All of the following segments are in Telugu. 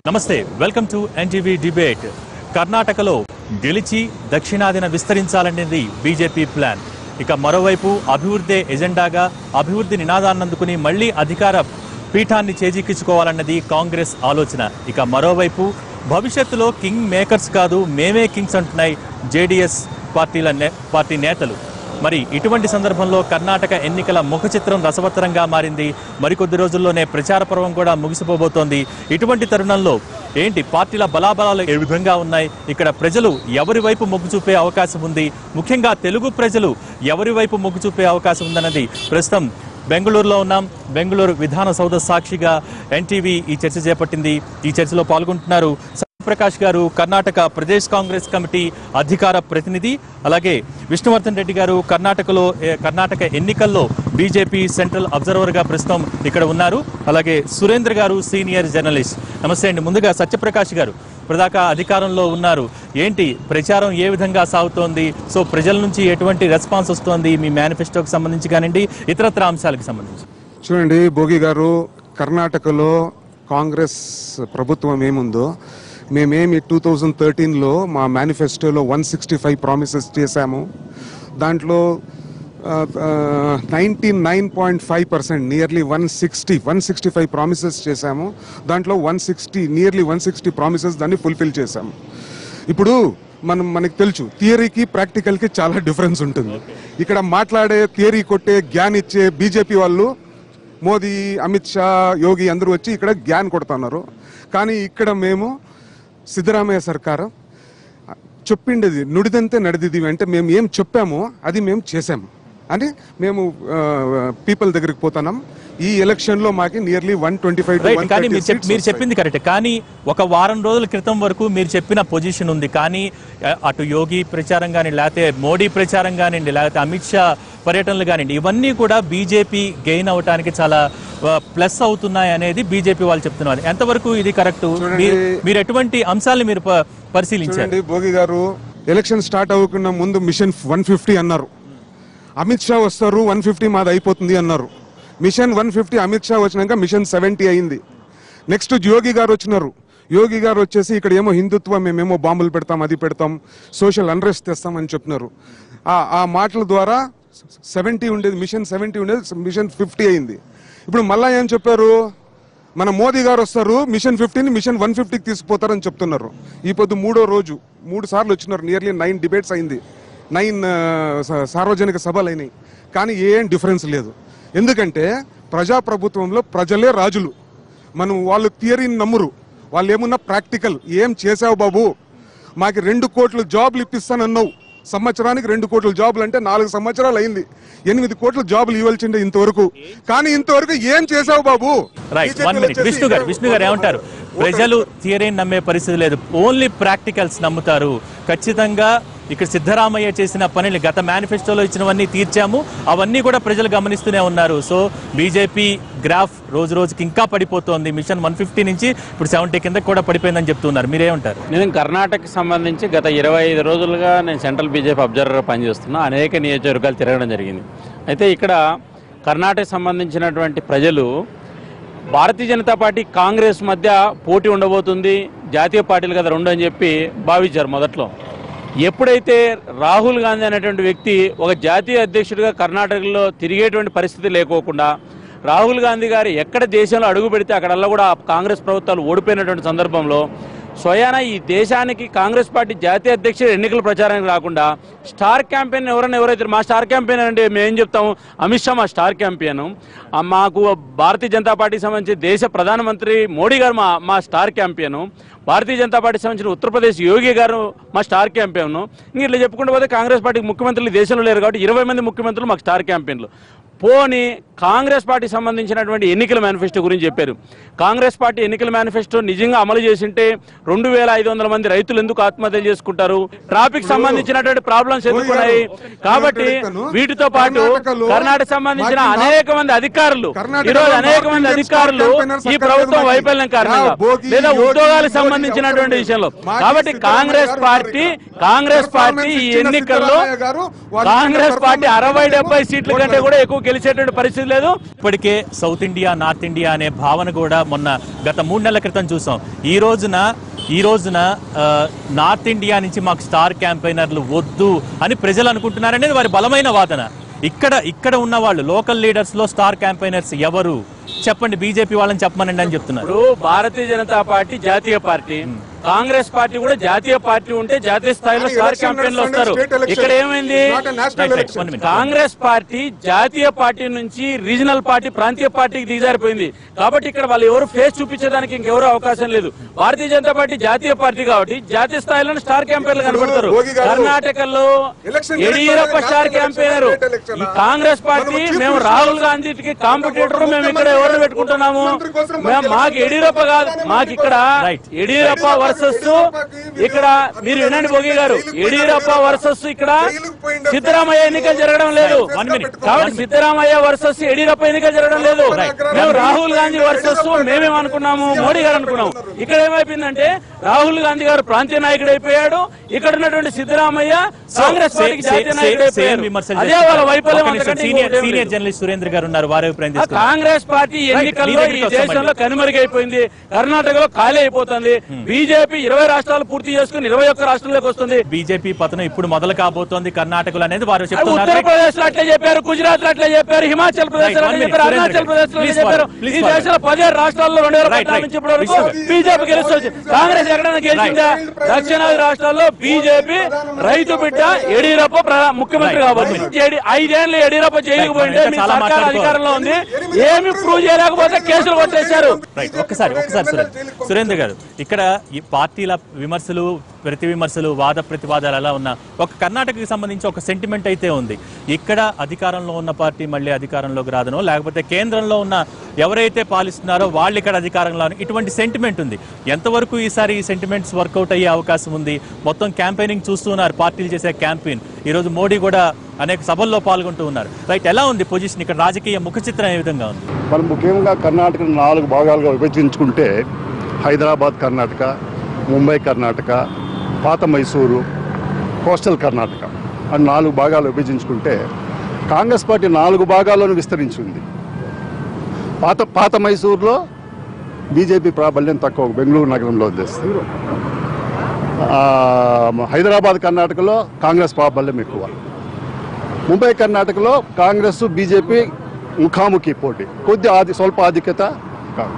నమస్తే వెల్కమ్ టు ఎన్టీవీ డిబేట్ కర్ణాటకలో గెలిచి దక్షిణాదిన విస్తరించాలనేది బీజేపీ ప్లాన్ ఇక మరోవైపు అభివృద్ధి ఎజెండాగా అభివృద్ధి నినాదాన్నందుకుని మళ్లీ అధికార పీఠాన్ని చేజిక్కించుకోవాలన్నది కాంగ్రెస్ ఆలోచన ఇక మరోవైపు భవిష్యత్తులో కింగ్ మేకర్స్ కాదు మేమే కింగ్స్ అంటున్నాయి జేడీఎస్ పార్టీల నే- పార్టీ నేతలు మరి ఇటువంటి సందర్భంలో కర్ణాటక ఎన్నికల ముఖ చిత్రం రసవత్తరంగా మారింది మరికొద్ది రోజుల్లోనే ప్రచార పర్వం కూడా ముగిసిపోబోతోంది ఇటువంటి తరుణంలో ఏంటి పార్టీల బలాబలాలు ఏ విధంగా ఉన్నాయి ఇక్కడ ప్రజలు ఎవరి వైపు మొగ్గు చూపే అవకాశం ఉంది ముఖ్యంగా తెలుగు ప్రజలు ఎవరి వైపు మొగ్గు చూపే అవకాశం ఉందన్నది ప్రస్తుతం బెంగళూరులో ఉన్నాం బెంగళూరు విధాన సౌధ సాక్షిగా ఎన్టీవీ ఈ చర్చ చేపట్టింది ఈ చర్చలో పాల్గొంటున్నారు ప్రకాష్ గారు కర్ణాటక ప్రదేశ్ కాంగ్రెస్ కమిటీ అధికార ప్రతినిధి అలాగే విష్ణువర్ధన్ రెడ్డి గారు కర్ణాటకలో ఏ, కర్ణాటక ఎన్నికల్లో బీజేపీ సెంట్రల్ అబ్జర్వర్ గా ప్రస్తుతం ఇక్కడ ఉన్నారు అలాగే సురేంద్ర గారు సీనియర్ జర్నలిస్ట్ నమస్తే అండి ముందుగా సత్యప్రకాష్ గారు ఇప్పటిదాకా అధికారంలో ఉన్నారు ఏంటి ప్రచారం ఏ విధంగా సాగుతోంది సో ప్రజల నుంచి ఎటువంటి రెస్పాన్స్ వస్తోంది మీ మేనిఫెస్టోకి సంబంధించి కానివ్వండి ఇతరత్ర అంశాలకు సంబంధించి చూడండి భోగి గారు కర్ణాటకలో కాంగ్రెస్ ప్రభుత్వం ఏముందో మేమేమి టూ థౌజండ్ థర్టీన్లో మా మేనిఫెస్టోలో వన్ సిక్స్టీ ఫైవ్ ప్రామిసెస్ చేశాము దాంట్లో ninety nine point five percent nearly one sixty one sixty five promises చేశాము దాంట్లో one sixty nearly one sixty promises దాన్ని ఫుల్ఫిల్ చేశాము ఇప్పుడు మనం మనకి తెలుసు థియరీకి ప్రాక్టికల్కి చాలా డిఫరెన్స్ ఉంటుంది ఇక్కడ మాట్లాడే థియరీ కొట్టే జ్ఞాన్ ఇచ్చే బీజేపీ వాళ్ళు మోదీ అమిత్ షా యోగి అందరూ వచ్చి ఇక్కడ జ్ఞాన్ కొడుతున్నారు కానీ ఇక్కడ మేము సిద్ధరామయ్య సర్కారు చెప్పిండేది నుడిదంతే నడిదిది అంటే మేము ఏం చెప్పామో అది మేము చేసాము అని మేము పీపుల్ దగ్గరికి పోతున్నాం ఈ ఎలక్షన్ లో మాకి nearly one twenty five right కానీ మీరు చెప్- మీరు చెప్పింది కరెక్ట్ కానీ ఒక వారం రోజుల క్రితం వరకు మీరు చెప్పిన పొజిషన్ ఉంది కానీ ఆ, అటు యోగి ప్రచారం కానీ లేకపోతే మోడీ ప్రచారం కానివ్వండి లేకపోతే అమిత్ షా పర్యటనలు కానివ్వండి ఇవన్నీ కూడా బీజేపీ గెయిన్ అవడానికి చాలా ప్లస్ అవుతున్నాయి అనేది బీజేపీ వాళ్ళు చెప్తున్నారు ఎంతవరకు ఇది కరెక్ట్ మీరు మీరు ఎటువంటి అంశాలను మీరు ప- పరిశీలించారు చూడండి భోగి గారు ఎలక్షన్ స్టార్ట్ అవ్వకుండా ముందు మిషన్ వన్ ఫిఫ్టీ అన్నారు అమిత్ షా వస్తారు వన్ ఫిఫ్టీ మాది అయిపోతుంది అన్నారు mission one fifty Amit Shah వచ్చినాక మిషన్ సెవెంటీ అయింది నెక్స్ట్ యోగి గారు వచ్చినారు యోగి గారు వచ్చేసి ఇక్కడ ఏమో హిందుత్వం మేమేమో బాంబులు పెడతాం అది పెడతాం సోషల్ అన్రెస్ట్ తెస్తాం అని చెప్పినారు ఆ ఆ మాటల ద్వారా సెవెంటీ ఉండేది మిషన్ సెవెంటీ ఉండేది మిషన్ ఫిఫ్టీ అయింది ఇప్పుడు మళ్ళా ఏం చెప్పారు మన మోదీ గారు వస్తారు మిషన్ ఫిఫ్టీని మిషన్ వన్ ఫిఫ్టీకి తీసుకుపోతారని చెప్తున్నారు ఈ పొద్దు మూడో రోజు మూడు సార్లు వచ్చినారు నియర్లీ నైన్ డిబేట్స్ అయింది నైన్ ఆ, స- సార్వజనిక సభలు అయినాయి కానీ ఏం డిఫరెన్స్ లేదు ఎందుకంటే ప్రజాప్రభుత్వంలో ప్రజలే రాజులు మనం వాళ్ళు థియరీని నమ్మురు వాళ్ళు ఏమున్నా ప్రాక్టికల్ ఏం చేసావు బాబు మాకు రెండు కోట్ల జాబ్లు ఇప్పిస్తానన్నావు సంవత్సరానికి రెండు కోట్ల జాబులు అంటే నాలుగు సంవత్సరాలు అయింది ఎనిమిది కోట్ల జాబులు ఇవ్వాల్సిండే ఇంతవరకు కానీ ఇంతవరకు ఏం చేసావు బాబు రైట్ BJP వన్ లో మినిట్ వచ్చేసి విష్ణు గారు విష్ణు గారు ఏమంటారు ప్రజలు థియరీని నమ్మే పరిస్థితి లేదు ఓన్లీ ప్రాక్టికల్స్ నమ్ముతారు ఖచ్చితంగా ఇక్కడ సిద్ధరామయ్య చేసిన పనిని గత మేనిఫెస్టోలో ఇచ్చినవన్నీ తీర్చాము అవన్నీ కూడా ప్రజలు గమనిస్తూనే ఉన్నారు సో బీజేపీ గ్రాఫ్ రోజు రోజుకి ఇంకా పడిపోతోంది మిషన్ వన్ ఫిఫ్టీ నుంచి ఇప్పుడు సెవెంటీ కింద కూడా పడిపోయిందని చెప్తున్నారు మీరేమంటారు నేను కర్ణాటకకి సంబంధించి గత ఇరవై ఐదు రోజులుగా నేను సెంట్రల్ బీజేపీ అబ్జర్వర్గా పనిచేస్తున్నా అనేక నియోజకవర్గాలు తిరగడం జరిగింది అయితే ఇక్కడ కర్ణాటక సంబంధించినటువంటి ప్రజలు భారతీయ జనతా పార్టీ కాంగ్రెస్ మధ్య పోటీ ఉండబోతుంది జాతీయ పార్టీలు కదా రెండు అని చెప్పి భావించారు మొదట్లో ఎప్పుడైతే రాహుల్ గాంధీ అనేటువంటి వ్యక్తి ఒక జాతీయ అధ్యక్షుడిగా కర్ణాటకలో తిరిగేటువంటి పరిస్థితి లేకోకుండా రాహుల్ గాంధీ గారు ఎక్కడ దేశంలో అడుగు పెడితే అక్కడల్లా కూడా కాంగ్రెస్ ప్రభుత్వాలు ఓడిపోయినటువంటి సందర్భంలో స్వయాన ఈ దేశానికి కాంగ్రెస్ పార్టీ జాతీయ అధ్యక్షుడు ఎన్నికల ప్రచారానికి రాకుండా స్టార్ క్యాంపెయిన్ ఎవరైనా ఎవరైతే మా స్టార్ క్యాంపెయిన్ అంటే మేము ఏం చెప్తాము అమిత్ షా మా స్టార్ క్యాంపెయిన్ ఆ మాకు భారతీయ జనతా పార్టీకి సంబంధించి దేశ ప్రధానమంత్రి మోడీ గారు మా మా స్టార్ క్యాంపెయిన్ భారతీయ జనతా పార్టీకి సంబంధించిన ఉత్తరప్రదేశ్ యోగి గారు మా స్టార్ క్యాంపెయిన్ ఇంక ఇట్లా చెప్పుకుంటూ పోతే కాంగ్రెస్ పార్టీకి ముఖ్యమంత్రులు ఈ దేశంలో లేరు కాబట్టి ఇరవై మంది ముఖ్యమంత్రులు మాకు స్టార్ క్యాంపెయిన్లు పోని కాంగ్రెస్ పార్టీ సంబంధించినటువంటి ఎన్నికల మేనిఫెస్టో గురించి చెప్పారు కాంగ్రెస్ పార్టీ ఎన్నికల మేనిఫెస్టో నిజంగా అమలు చేసింటే రెండు వేల ఐదు వందల మంది రైతులు ఎందుకు ఆత్మహత్యలు చేసుకుంటారు ట్రాఫిక్ సంబంధించినటువంటి ప్రాబ్లమ్స్ ఎందుకున్నాయి కాబట్టి వీటితో పాటు కర్ణాటక సంబంధించిన అనేక మంది అధికారులు ఈ రోజు అనేక మంది అధికారులు ఈ ప్రభుత్వం వైఫల్యం కారణంగా లేదా ఉద్యోగాలకు సంబంధించినటువంటి విషయంలో కాబట్టి కాంగ్రెస్ పార్టీ కాంగ్రెస్ పార్టీ ఈ ఎన్నికల్లో కాంగ్రెస్ పార్టీ అరవై డెబ్బై సీట్ల కంటే కూడా ఎక్కువ గెలిచేటువంటి పరిస్థితి లేదు ఇప్పటికే సౌత్ ఇండియా నార్త్ ఇండియా అనే భావన కూడా మొన్న గత మూడు నెలల క్రితం చూసాం ఈ రోజున ఈ రోజున ఆ, నార్త్ ఇండియా నుంచి మాకు స్టార్ క్యాంపెయినర్లు వద్దు అని ప్రజలు అనుకుంటున్నారనేది వారి బలమైన వాదన ఇక్కడ ఇక్కడ ఉన్న వాళ్ళు లోకల్ లీడర్స్ లో స్టార్ క్యాంపెయినర్స్ ఎవరు చెప్పండి బీజేపీ వాళ్ళని చెప్పమనండి అని చెప్తున్నారు ఇప్పుడు భారతీయ జనతా పార్టీ జాతీయ పార్టీ కాంగ్రెస్ పార్టీ కూడా జాతీయ పార్టీ ఉంటే జాతీయ స్థాయిలో కానీ స్టార్ election క్యాంపెయిన్లు నడుస్తుంది, వస్తారు state election. ఇక్కడ ఏమైంది Not a national Right, right. election. One minute. Congress party జాతీయ పార్టీ నుంచి రీజనల్ పార్టీ ప్రాంతీయ పార్టీకి దిగజారిపోయింది కాబట్టి ఇక్కడ వాళ్ళు ఎవరు ఫేస్ చూపించడానికి ఇంకెవరు అవకాశం లేదు భారతీయ జనతా పార్టీ జాతీయ పార్టీ కాబట్టి జాతీయ స్థాయిలో స్టార్ క్యాంపెయిన్లు కనబడతారు భోగి గారు, కర్ణాటకలో election యడియూరప్ప జరిగిన star national campaigner election, state election. ఈ కాంగ్రెస్ పార్టీ మనము chief మేము minister రాహుల్ గాంధీకి కాంపిటేటర్ మేము ఇక్కడ ఎవరిని పెట్టుకుంటున్నాము ముఖ్యమంత్రి కోసం మేము మనకి మాకు యడియూరప్ప కాదు మాకు ఇక్కడ Right. యడియూరప్ప వర్సెస్ ఇక్కడ మీరు వినండి భోగి గారు యడియూరప్ప వర్సెస్ ఇక్కడ సిద్ధరామయ్య ఎన్నికలు జరగడం లేదు One minute. కాబట్టి సిద్ధరామయ్య వర్సెస్ యడియూరప్ప ఎన్నికలు జరగడం లేదు మేము రాహుల్ గాంధీ వర్సెస్ మేమేం అనుకున్నాము మోడీ గారు అనుకున్నాము ఇక్కడ ఏమైపోయిందంటే రాహుల్ గాంధీ గారు ప్రాంతీయ నాయకుడు అయిపోయాడు ఇక్కడ ఉన్నటువంటి సిద్ధరామయ్య కాంగ్రెస్ పార్టీకి జాతీయ నాయకుడు అయిపోయాడు అదే వాళ్ళ వైఫల్యం అంతకంటే సీనియర్ ఇంకోటి ఏం సీనియర్ లేదు. జర్నలిస్ట్ సురేంద్ర గారు ఉన్నారు వారి అభిప్రాయం ఆ తీసుకుందాం. కాంగ్రెస్ పార్టీ ఎన్నికల్లో మీ ఈ దగ్గరికి వస్తాం దేశంలో కనుమరుగైపోయింది కర్ణాటకలో ఖాళీ అయిపోతుంది బీజేపీ ఇరవై రాష్ట్రాలు పూర్తి చేసుకుని ఇరవై ఒక్క రాష్ట్రంలోకి వస్తుంది బీజేపీ పతనం ఇప్పుడు మొదలు కాబోతోంది కర్ణాటకలో అనేది వారు చెప్తున్నారు ఉత్తరప్రదేశ్ లో అట్లే చెప్పారు గుజరాత్ లో అట్లే చెప్పారు హిమాచల్ ప్రదేశ్ లో Right, one అట్లే minute, చెప్పారు సురేంద్ర అరుణాచల్ గారు. ప్రదేశ్ లో Please చెప్పారు follow, please ఈ follow. దేశంలో పదిహేడు రాష్ట్రాల్లో రెండు వేల Right, పద్నాలుగు right. నుంచి ఇప్పటి వరకు Please follow. బీజేపీ గెలుస్తుంది కాంగ్రెస్ ఎక్కడైనా గెలిచిందా దక్షిణాది రాష్ట్రాల్లో బీజేపీ రైతు బిడ్డ యడియూరప్ప ప్రధా- ముఖ్యమంత్రి Right, కాబట్టి one minute. ఏడి- ఐదేళ్లు యడియూరప్ప జైలుకు Right, పోయింటే మనం మీ చాలా సర్కార్ మాట్లాడుకోవాలి. అధికారంలో ఉంది ఏమి ప్రూవ్ చేయలేకపోతే కేసులు కొట్టేశారు రైట్ ఒక్కసారి ఒక్కసారి సురేంద్ర సురేంద్ర గారు ఇక్కడ ఈ పార్టీల విమర్శలు ప్రతి విమర్శలు వాద ప్రతివాదాలు అలా ఉన్నా ఒక కర్ణాటకకి సంబంధించి ఒక సెంటిమెంట్ అయితే ఉంది ఇక్కడ అధికారంలో ఉన్న పార్టీ మళ్ళీ అధికారంలోకి రాదనో లేకపోతే కేంద్రంలో ఉన్న ఎవరైతే పాలిస్తున్నారో వాళ్ళు ఇక్కడ అధికారంలో ఉన్న- ఇటువంటి సెంటిమెంట్ ఉంది ఎంతవరకు ఈసారి ఈ సెంటిమెంట్స్ వర్కౌట్ అయ్యే అవకాశం ఉంది మొత్తం క్యాంపెయినింగ్ చూస్తున్నారు పార్టీలు చేసే క్యాంపెయిన్ ఈరోజు మోడీ కూడా అనేక సభల్లో పాల్గొంటూ ఉన్నారు రైట్ ఎలా ఉంది పొజిషన్ ఇక్కడ రాజకీయ ముఖ చిత్రం ఏ విధంగా ఉంది మనం ముఖ్యంగా కర్ణాటకను నాలుగు భాగాలుగా విభజించుకుంటే హైదరాబాద్ కర్ణాటక ముంబై కర్ణాటక పాత మైసూరు కోస్టల్ కర్ణాటక అని నాలుగు భాగాలు విభజించుకుంటే కాంగ్రెస్ పార్టీ నాలుగు భాగాల్లోనూ విస్తరించింది పాత పాత మైసూరులో బీజేపీ ప్రాబల్యం తక్కువ బెంగళూరు నగరంలో తెస్తుంది ఆ, హైదరాబాద్ కర్ణాటకలో కాంగ్రెస్ ప్రాబల్యం ఎక్కువ ముంబై కర్ణాటకలో కాంగ్రెస్ బీజేపీ ముఖాముఖి పోటీ కొద్ది ఆది స్వల్ప ఆధిక్యత కాదు.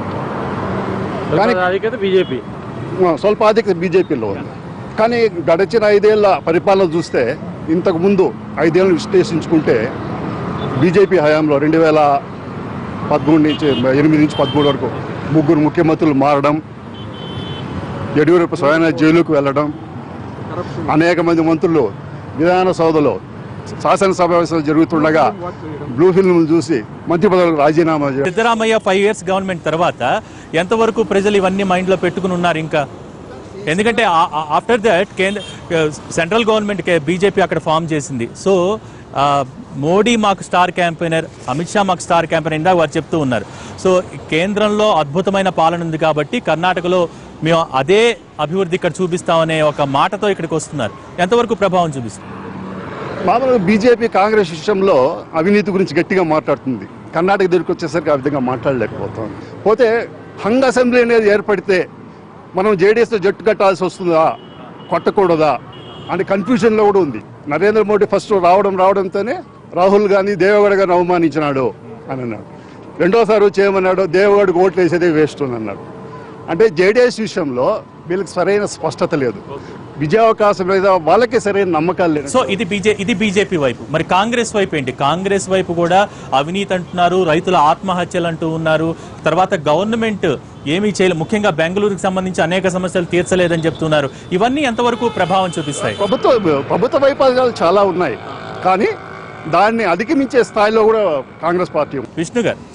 కానీ అధికత బీజేపీ ఆ, స్వల్ప ఆధిక్యత బీజేపీలో ఉంది కానీ గడిచిన ఐదేళ్ల పరిపాలన చూస్తే ఇంతకు ముందు ఐదేళ్ళు విశ్లేషించుకుంటే బీజేపీ హయాంలో రెండు వేల పదమూడు నుంచి ఎనిమిది నుంచి పదమూడు వరకు ముగ్గురు ముఖ్యమంత్రులు మారడం యడియూరప్ప స్వయాన జైలుకు వెళ్ళడం అనేక మంది మంత్రులు విధాన సౌధలో శాసన సమావేశాలు జరుగుతుండగా బ్లూ ఫిల్మ్ చూసి మంత్రి పదవులకు రాజీనామా చేయడం సిద్ధరామయ్య ఫైవ్ ఇయర్స్ గవర్నమెంట్ తర్వాత ఎంతవరకు ప్రజలు ఇవన్నీ మైండ్లో పెట్టుకుని ఉన్నారు ఇంకా ఎందుకంటే ఆఫ్టర్ దట్ కేంద్ర సెంట్రల్ గవర్నమెంట్ బీజేపీ అక్కడ ఫామ్ చేసింది సో ఆ, మోడీ మాకు స్టార్ క్యాంపెయినర్ అమిత్ షా మాకు స్టార్ క్యాంపెయినర్ ఇందాక వారు చెప్తూ ఉన్నారు సో కేంద్రంలో అద్భుతమైన పాలన ఉంది కాబట్టి కర్ణాటకలో మేము అదే అభివృద్ధి ఇక్కడ చూపిస్తామనే ఒక మాటతో ఇక్కడికి వస్తున్నారు ఎంతవరకు ప్రభావం చూపిస్తుంది మామూలుగా బీజేపీ కాంగ్రెస్ విషయంలో అవినీతి గురించి గట్టిగా మాట్లాడుతుంది కర్ణాటక దగ్గరికి వచ్చేసరికి ఆ విధంగా మాట్లాడలేకపోతుంది పోతే హంగ్ అసెంబ్లీ అనేది ఏర్పడితే మనం జేడీఎస్తో జట్టు కట్టాల్సి వస్తుందా కొట్టకూడదా అనే కన్ఫ్యూజన్లో కూడా ఉంది నరేంద్ర మోడీ ఫస్ట్ రావడం రావడంతోనే రాహుల్ గాంధీ దేవగడ గారిని అవమానించినాడు అని అన్నాడు రెండోసారి వచ్చి ఏమన్నాడు దేవగడికి ఓట్లు వేసేదే వేస్ట్ అని అన్నాడు అంటే జేడీఎస్ విషయంలో వీళ్ళకి సరైన స్పష్టత లేదు విజయావకాశం లేదా వాళ్ళకే సరైన నమ్మకాలు లేదు సో ఇది బీజే ఇది బీజేపీ వైపు మరి కాంగ్రెస్ వైపు ఏంటి కాంగ్రెస్ వైపు కూడా అవినీతి అంటున్నారు రైతుల ఆత్మహత్యలు అంటూ ఉన్నారు తర్వాత గవర్నమెంట్ ఏమీ చేయలేదు ముఖ్యంగా బెంగళూరుకి సంబంధించి అనేక సమస్యలు తీర్చలేదని చెప్తున్నారు ఇవన్నీ ఎంతవరకు ప్రభావం చూపిస్తాయి ప్రభుత్వ ప్రభుత్వ వైఫల్యాలు చాలా ఉన్నాయి కానీ దాన్ని అధిగమించే స్థాయిలో కూడా కాంగ్రెస్ పార్టీ ఉంది. విష్ణు గారు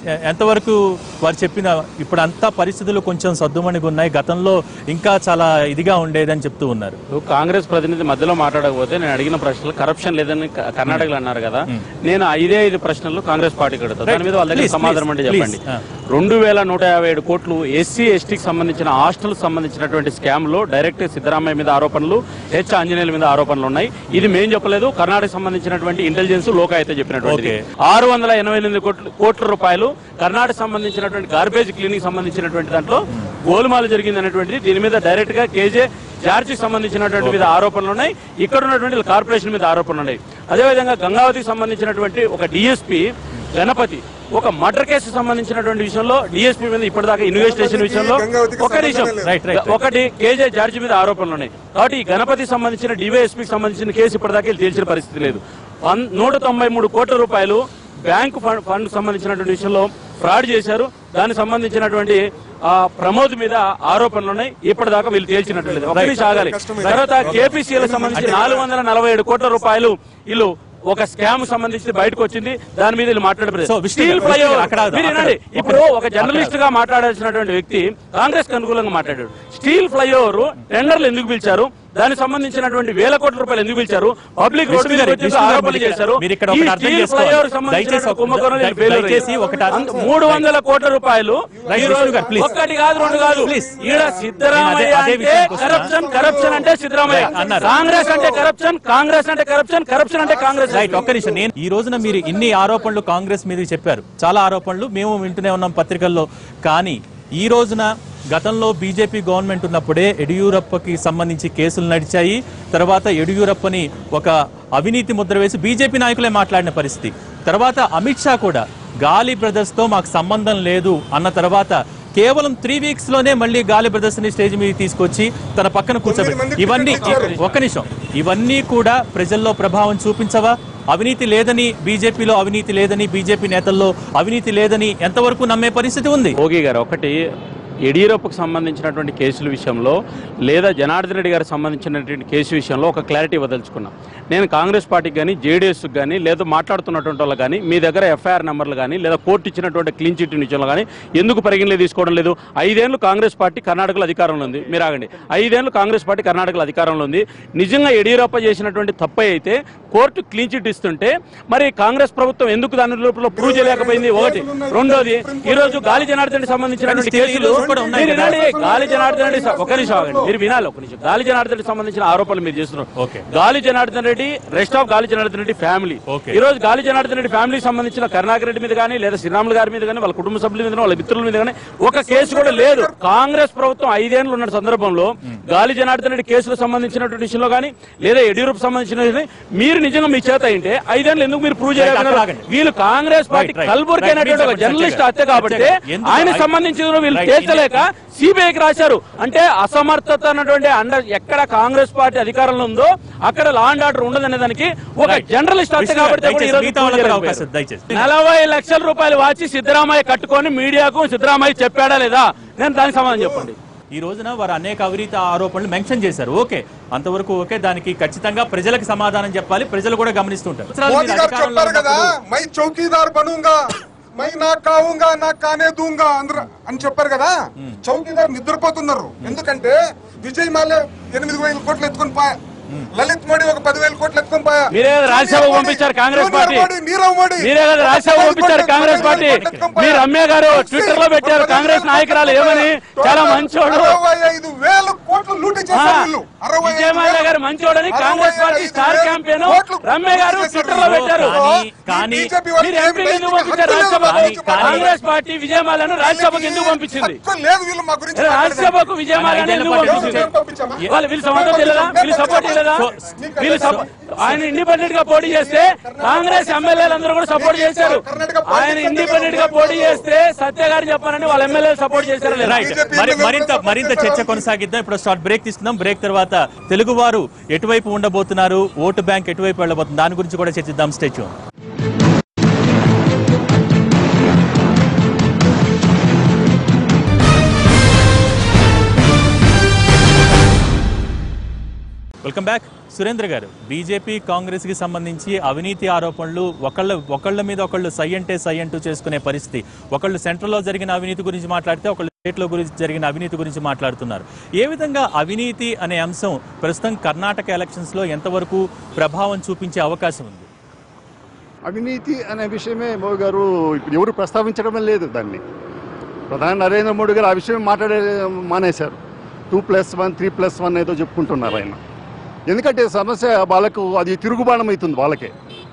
ఎ- ఎంతవరకు వారు చెప్పిన ఇప్పుడు అంతా పరిస్థితులు కొంచెం సద్దుమణిగా ఉన్నాయి గతంలో ఇంకా చాలా ఇదిగా ఉండేదని చెప్తూ ఉన్నారు ఇప్పుడు కాంగ్రెస్ ప్రతినిధి మధ్యలో మాట్లాడకపోతే నేను అడిగిన ప్రశ్నలు కరప్షన్ లేదని క- కర్ణాటకలో అన్నారు కదా నేను ఐదే ఐదు ప్రశ్నలు కాంగ్రెస్ పార్టీకి అడుగుతాను దాని మీద వాళ్ళ దగ్గర Please, సమాధానం అంటే please, చెప్పండి please. రెండు వేల నూట యాభై ఏడు కోట్లు ఎస్సీ ఎస్టీకి సంబంధించిన హాస్టల్ సంబంధించినటువంటి స్కామ్ లో డైరెక్ట్ సిద్ధరామయ్య మీద ఆరోపణలు హెచ్ ఆంజనేయుల మీద ఆరోపణలు ఉన్నాయి ఇది మేం చెప్పలేదు కర్ణాటక సంబంధించినటువంటి ఇంటెలిజెన్స్ లోకాయత చెప్పినటువంటి Okay. ఆరు వందల ఎనభై ఎనిమిది కోట్ల కోట్ల రూపాయలు కర్ణాటక సంబంధించినటువంటి గార్బేజ్ క్లీనింగ్ సంబంధించినటువంటి దాంట్లో గోలుమాలు జరిగింది అనేటువంటిది దీని మీద డైరెక్ట్ గా కేజే జార్జి సంబంధించినటువంటి మీద ఆరోపణలు ఉన్నాయి ఇక్కడ ఉన్నటువంటి కార్పొరేషన్ మీద ఆరోపణలు ఉన్నాయి అదేవిధంగా గంగావతికి సంబంధించినటువంటి ఒక డిఎస్పి గణపతి ఒక మర్డర్ కేసు సంబంధించినటువంటి విషయంలో డిఎస్పీ మీద ఇప్పటిదాకా ఇన్వెస్టిగేషన్ విషయంలో గంగావతికి ఒక నిమిషం సంబంధం లేదు. Right, right. ఒకటి కేజే జార్జి మీద ఆరోపణలు ఉన్నాయి కాబట్టి ఈ గణపతి సంబంధించిన డివైఎస్పీకి సంబంధించిన కేసు ఇప్పటిదాకా వీళ్ళు తేల్చిన పరిస్థితి లేదు వన్- నూట తొంభై మూడు కోట్ల రూపాయలు బ్యాంకు ఫండ్ ఫండ్ సంబంధించినటువంటి విషయంలో ఫ్రాడ్ చేశారు దానికి సంబంధించినటువంటి ఆ ప్రమోద్ మీద ఆరోపణలు ఉన్నాయి ఇప్పటిదాకా వీళ్ళు తేల్చినట్టు ఒక నిమిషం ఆగాలి తర్వాత కేపీసీలకు సంబంధించి నాలుగు వందల నలభై ఏడు కోట్ల రూపాయలు వీళ్ళు ఒక స్కామ్ సంబంధించి బయటకు వచ్చింది దాని మీద వీళ్ళు So, మాట్లాడలేదు విష్ణు స్టీల్ గారు, ఫ్లైఓవర్ అక్కడ ఆగుదాం, మీరు అక్కడ. వినండి ఇప్పుడు ఒక జర్నలిస్ట్ గా మాట్లాడాల్సినటువంటి వ్యక్తి కాంగ్రెస్ కు అనుకూలంగా మాట్లాడాడు స్టీల్ ఫ్లైఓవర్ టెండర్లు ఎందుకు పిలిచారు దానికి సంబంధించినటువంటి వేల కోట్ల రూపాయలు ఎందుకు పిలిచారు పబ్లిక్ రోడ్డు మీద విష్ణు గారు, వచ్చేసి విష్ణు గారు, ఆరోపణలు మీరు ఇక్కడ- చేశారు మీరు ఇక్కడ ఈ ఒకటి అర్థం స్టీల్ చేసుకోవాలి. ఫ్లైఓవర్ దయచేసి సంబంధించిన ఒక- కుంభకోణం దయ- failure దయచేసి అయ్యింది. ఒకటి అర్థం- అంత- మూడు వందల కోట్ల రూపాయలు రైట్, ఈ రోజు విష్ణు గారు, please. ఒక్కటి కాదు రెండు కాదు Please. ఈడ సిద్ధరామయ్య నేను అదే- అదే అంటే విషయానికి వస్తున్నా. కరప్షన్ కరప్షన్ అంటే సిద్ధరామయ్య రైట్, అన్నారు. కాంగ్రెస్ అంటే కరప్షన్ కాంగ్రెస్ అంటే కరప్షన్ కరప్షన్ అంటే కాంగ్రెస్ రైట్ ఒక్క నిమిషం నేను ఈ రోజున మీరు ఇన్ని ఆరోపణలు కాంగ్రెస్ మీద చెప్పారు చాలా ఆరోపణలు మేము వింటూనే ఉన్నాం పత్రికల్లో కానీ ఈ రోజున గతంలో బీజేపీ గవర్నమెంట్ ఉన్నప్పుడే యడియూరప్పకి సంబంధించి కేసులు నడిచాయి తర్వాత యడియూరప్పని ఒక అవినీతి ముద్ర వేసి బీజేపీ నాయకులే మాట్లాడిన పరిస్థితి తర్వాత అమిత్ షా కూడా గాలి బ్రదర్స్ తో మాకు సంబంధం లేదు అన్న తర్వాత కేవలం త్రీ వీక్స్ లోనే మళ్ళీ గాలి బ్రదర్స్ ని స్టేజ్ మీద తీసుకొచ్చి తన పక్కన కూర్చోబెట్టి మందికి ఇవన్నీ టికెట్లు ఇచ్చారు. ఒక్క నిమిషం ఇవన్నీ కూడా ప్రజల్లో ప్రభావం చూపించవా అవినీతి లేదని బీజేపీలో అవినీతి లేదని బీజేపీ నేతల్లో అవినీతి లేదని ఎంతవరకు నమ్మే పరిస్థితి ఉంది భోగి గారు ఒకటి యడియూరప్పకు సంబంధించినటువంటి కేసుల విషయంలో లేదా జనార్దన్ రెడ్డి గారికి సంబంధించినటువంటి కేసు విషయంలో ఒక క్లారిటీ ఇవ్వదలుచుకున్నా నేను కాంగ్రెస్ పార్టీకి కానీ జేడీఎస్కి కానీ లేదా మాట్లాడుతున్నటువంటి వాళ్ళు కానీ మీ దగ్గర ఎఫ్ఐఆర్ నెంబర్లు కానీ లేదా కోర్టు ఇచ్చినటువంటి క్లీన్ చిట్ విషయంలో కానీ ఎందుకు పరిగణలో తీసుకోవడం లేదు ఐదేళ్లు కాంగ్రెస్ పార్టీ కర్ణాటకలో అధికారంలో ఉంది మీరు ఆగండి ఐదేళ్లు కాంగ్రెస్ పార్టీ కర్ణాటకలో అధికారంలో ఉంది నిజంగా యడియూరప్ప చేసినటువంటి తప్పే అయితే కోర్టు క్లీన్ చిట్ ఇస్తుంటే మరి కాంగ్రెస్ ప్రభుత్వం ఎందుకు దాని లోపల ప్రూవ్ చేయలేకపోయింది ఒకటి రెండోది ఈ రోజు గాలి జనార్దన్ రెడ్డి సంబంధించినటువంటి కానీ కేసులు కేసులు కూడా ఉన్నాయి మీరు కదా. వినండి గాలి జనార్దన్ రెడ్డి స- ఒక నిమిషం ఆగండి మీరు వినాలి ఒక నిమిషం గాలి జనార్దన్ రెడ్డి సంబంధించిన ఆరోపణలు మీరు చేస్తున్నారు ఓకే. గాలి జనార్దన్ రెడ్డి రెస్ట్ ఆఫ్ గాలి జనార్దన్ రెడ్డి ఫ్యామిలీ ఓకే. ఈ రోజు గాలి జనార్దన్ రెడ్డి ఫ్యామిలీకి సంబంధించిన కరుణాకర్ రెడ్డి మీద కానీ లేదా శ్రీరాములు గారి మీద కానీ వాళ్ళ కుటుంబ సభ్యుల మీద వాళ్ళ మిత్రుల మీద కానీ ఒక కేసు కూడా లేదు కాంగ్రెస్ ప్రభుత్వం ఐదేళ్లు ఉన్న సందర్భంలో గాలి జనార్దన్ రెడ్డి కేసులకు సంబంధించినటువంటి విషయంలో కానీ లేదా యడ్యూరప్ సంబంధించిన విషయంలో మీరు నిజంగా మీ చేత అయింటే ఐదేళ్ళు ఎందుకు మీరు ప్రూవ్ అక్కడ చేయలేకపోయినారు ఆగండి. వీళ్ళు Congress party Right, right. Kalburgi Right, అనేటువంటి ఒక please, జర్నలిస్ట్ చెప్పండి. హత్య కాబట్టి చెప్పండి. ఎందుకు? ఆయన I- సంబంధించిన వీళ్ళు Right, తేల్చలేక సిబిఐకి రాశారు అంటే అసమర్థత అన్నటువంటి అండర్ ఎక్కడ కాంగ్రెస్ పార్టీ అధికారంలో ఉందో అక్కడ లా అండ్ ఆర్డర్ ఉండదనే దానికి ఒక Right. జర్నలిస్ట్ హత్య విష్ణు గారు, కాబట్టి కూడా దయచేసి ఈరోజు మిగతా ప్రూవ్ వాళ్ళకి కూడా చేయలేకపోయారు. అవకాశం దయచేసి నలభై లక్షల రూపాయలు వాచి సిద్ధరామయ్య కట్టుకొని మీడియాకు సిద్ధరామయ్య చెప్పాడా లేదా నేను దానికి సమాధానం చెప్పండి ఈ రోజున వారు అనేక అవినీతి ఆరోపణలు మెన్షన్ చేశారు ఓకే అంతవరకు ఓకే దానికి ఖచ్చితంగా ప్రజలకు సమాధానం చెప్పాలి ప్రజలు కూడా గమనిస్తుంటారు మోదీ మీరు గారు అధికారంలో చెప్పారు కదా ఉన్నప్పుడు- మై చౌకీదార్ బనుంగా మై నా కావుంగా నా కానే దూంగా అందరు అని చెప్పారు కదా చౌకీదార్ నిద్రపోతున్నారు ఎందుకంటే విజయ్ మాల్య ఎనిమిది వేల కోట్లు ఎత్తుకుని పోయా లలిత్ మోడీ ఒక పదివేల కోట్లు ఎత్తుకుని పోయా మీరే కదా రాజ్యసభకు పంపించారు కాంగ్రెస్ జూనియర్ పార్టీ. మోడీ, నీరవ్ మోడీ మీరే కదా రాజ్యసభ పంపించారు కాంగ్రెస్ పార్టీ మీ రమ్య గారు ట్విట్టర్ లో పెట్టారు కాంగ్రెస్ నాయకురాలు ఏమని చాలా మంచోడు అరవై ఐదు వేల కోట్లు లూటీ చేశారు వీళ్ళు అరవై ఐదు విజయమాల్య వేల- గారు మంచోడని కాంగ్రెస్ పార్టీ అరవై స్టార్ ఐదు క్యాంపెయిన్ కోట్లు రమ్య గారు లూటీ ట్విట్టర్ లో చేశారు. పెట్టారు కానీ- కానీ- బీజేపీ వాళ్ళు మీరు ఎంపీ ఎందుకు హక్కు పంపించారు లేదు రాజ్యసభకు మాకు కానీ- కాంగ్రెస్ పార్టీ విజయమాలను రాజ్యసభకు ఎందుకు పంపించింది హక్కు లేదు వీళ్ళు మా గురించి అరే, రాజ్యసభకు విజయమాలను ఐదేళ్ల ఎందుకు పాటు పంపించింది మేము పంపించామా? వాళ్ళు వీళ్ళు సమాధానం తెలియదా వీళ్ళు సపోర్ట్ చేయలేదా వీళ్ళు సపో- ఆయన ఇండిపెండెంట్ గా పోటీ చేస్తే కాంగ్రెస్ ఎమ్మెల్యేలు కూడా సపోర్ట్ చేశారు ఆయన ఇండిపెండెంట్ గా పోటీ చేస్తే సత్య గారు చెప్పారని వాళ్ళ ఎమ్మెల్యేలు సపోర్ట్ చేశారు లేదా రైట్ మరి మరింత మరింత చర్చ కొనసాగిద్దాం ఇప్పుడు షార్ట్ బ్రేక్ తీసుకుందాం బ్రేక్ తర్వాత తెలుగు వారు ఎటువైపు ఉండబోతున్నారు ఓటు బ్యాంక్ ఎటువైపు వెళ్ళబోతుంది దాని గురించి కూడా చర్చిద్దాం స్టేచ్యూ వెల్కమ్ బ్యాక్ సురేంద్ర గారు బీజేపీ కాంగ్రెస్కి సంబంధించి అవినీతి ఆరోపణలు ఒకళ్ళ ఒకళ్ళ మీద ఒకళ్ళు సై అంటే సై అంటూ చేసుకునే పరిస్థితి ఒకళ్ళు సెంట్రల్లో జరిగిన అవినీతి గురించి మాట్లాడితే ఒకళ్ళు స్టేట్లో గురించి జరిగిన అవినీతి గురించి మాట్లాడుతున్నారు ఏ విధంగా అవినీతి అనే అంశం ప్రస్తుతం కర్ణాటక ఎలక్షన్స్లో ఎంతవరకు ప్రభావం చూపించే అవకాశం ఉంది అవినీతి అనే విషయమే మోదీ గారు ఇప్పుడు ఎవరు ప్రస్తావించడమే లేదు దాన్ని ప్రధాని నరేంద్ర మోడీ గారు ఆ విషయం మాట్లాడే మానేశారు two plus one three plus one ఏదో చెప్పుకుంటున్నారు ఆయన ఎందుకంటే సమస్య వాళ్ళకు అది తిరుగుబాణం అవుతుంది వాళ్ళకే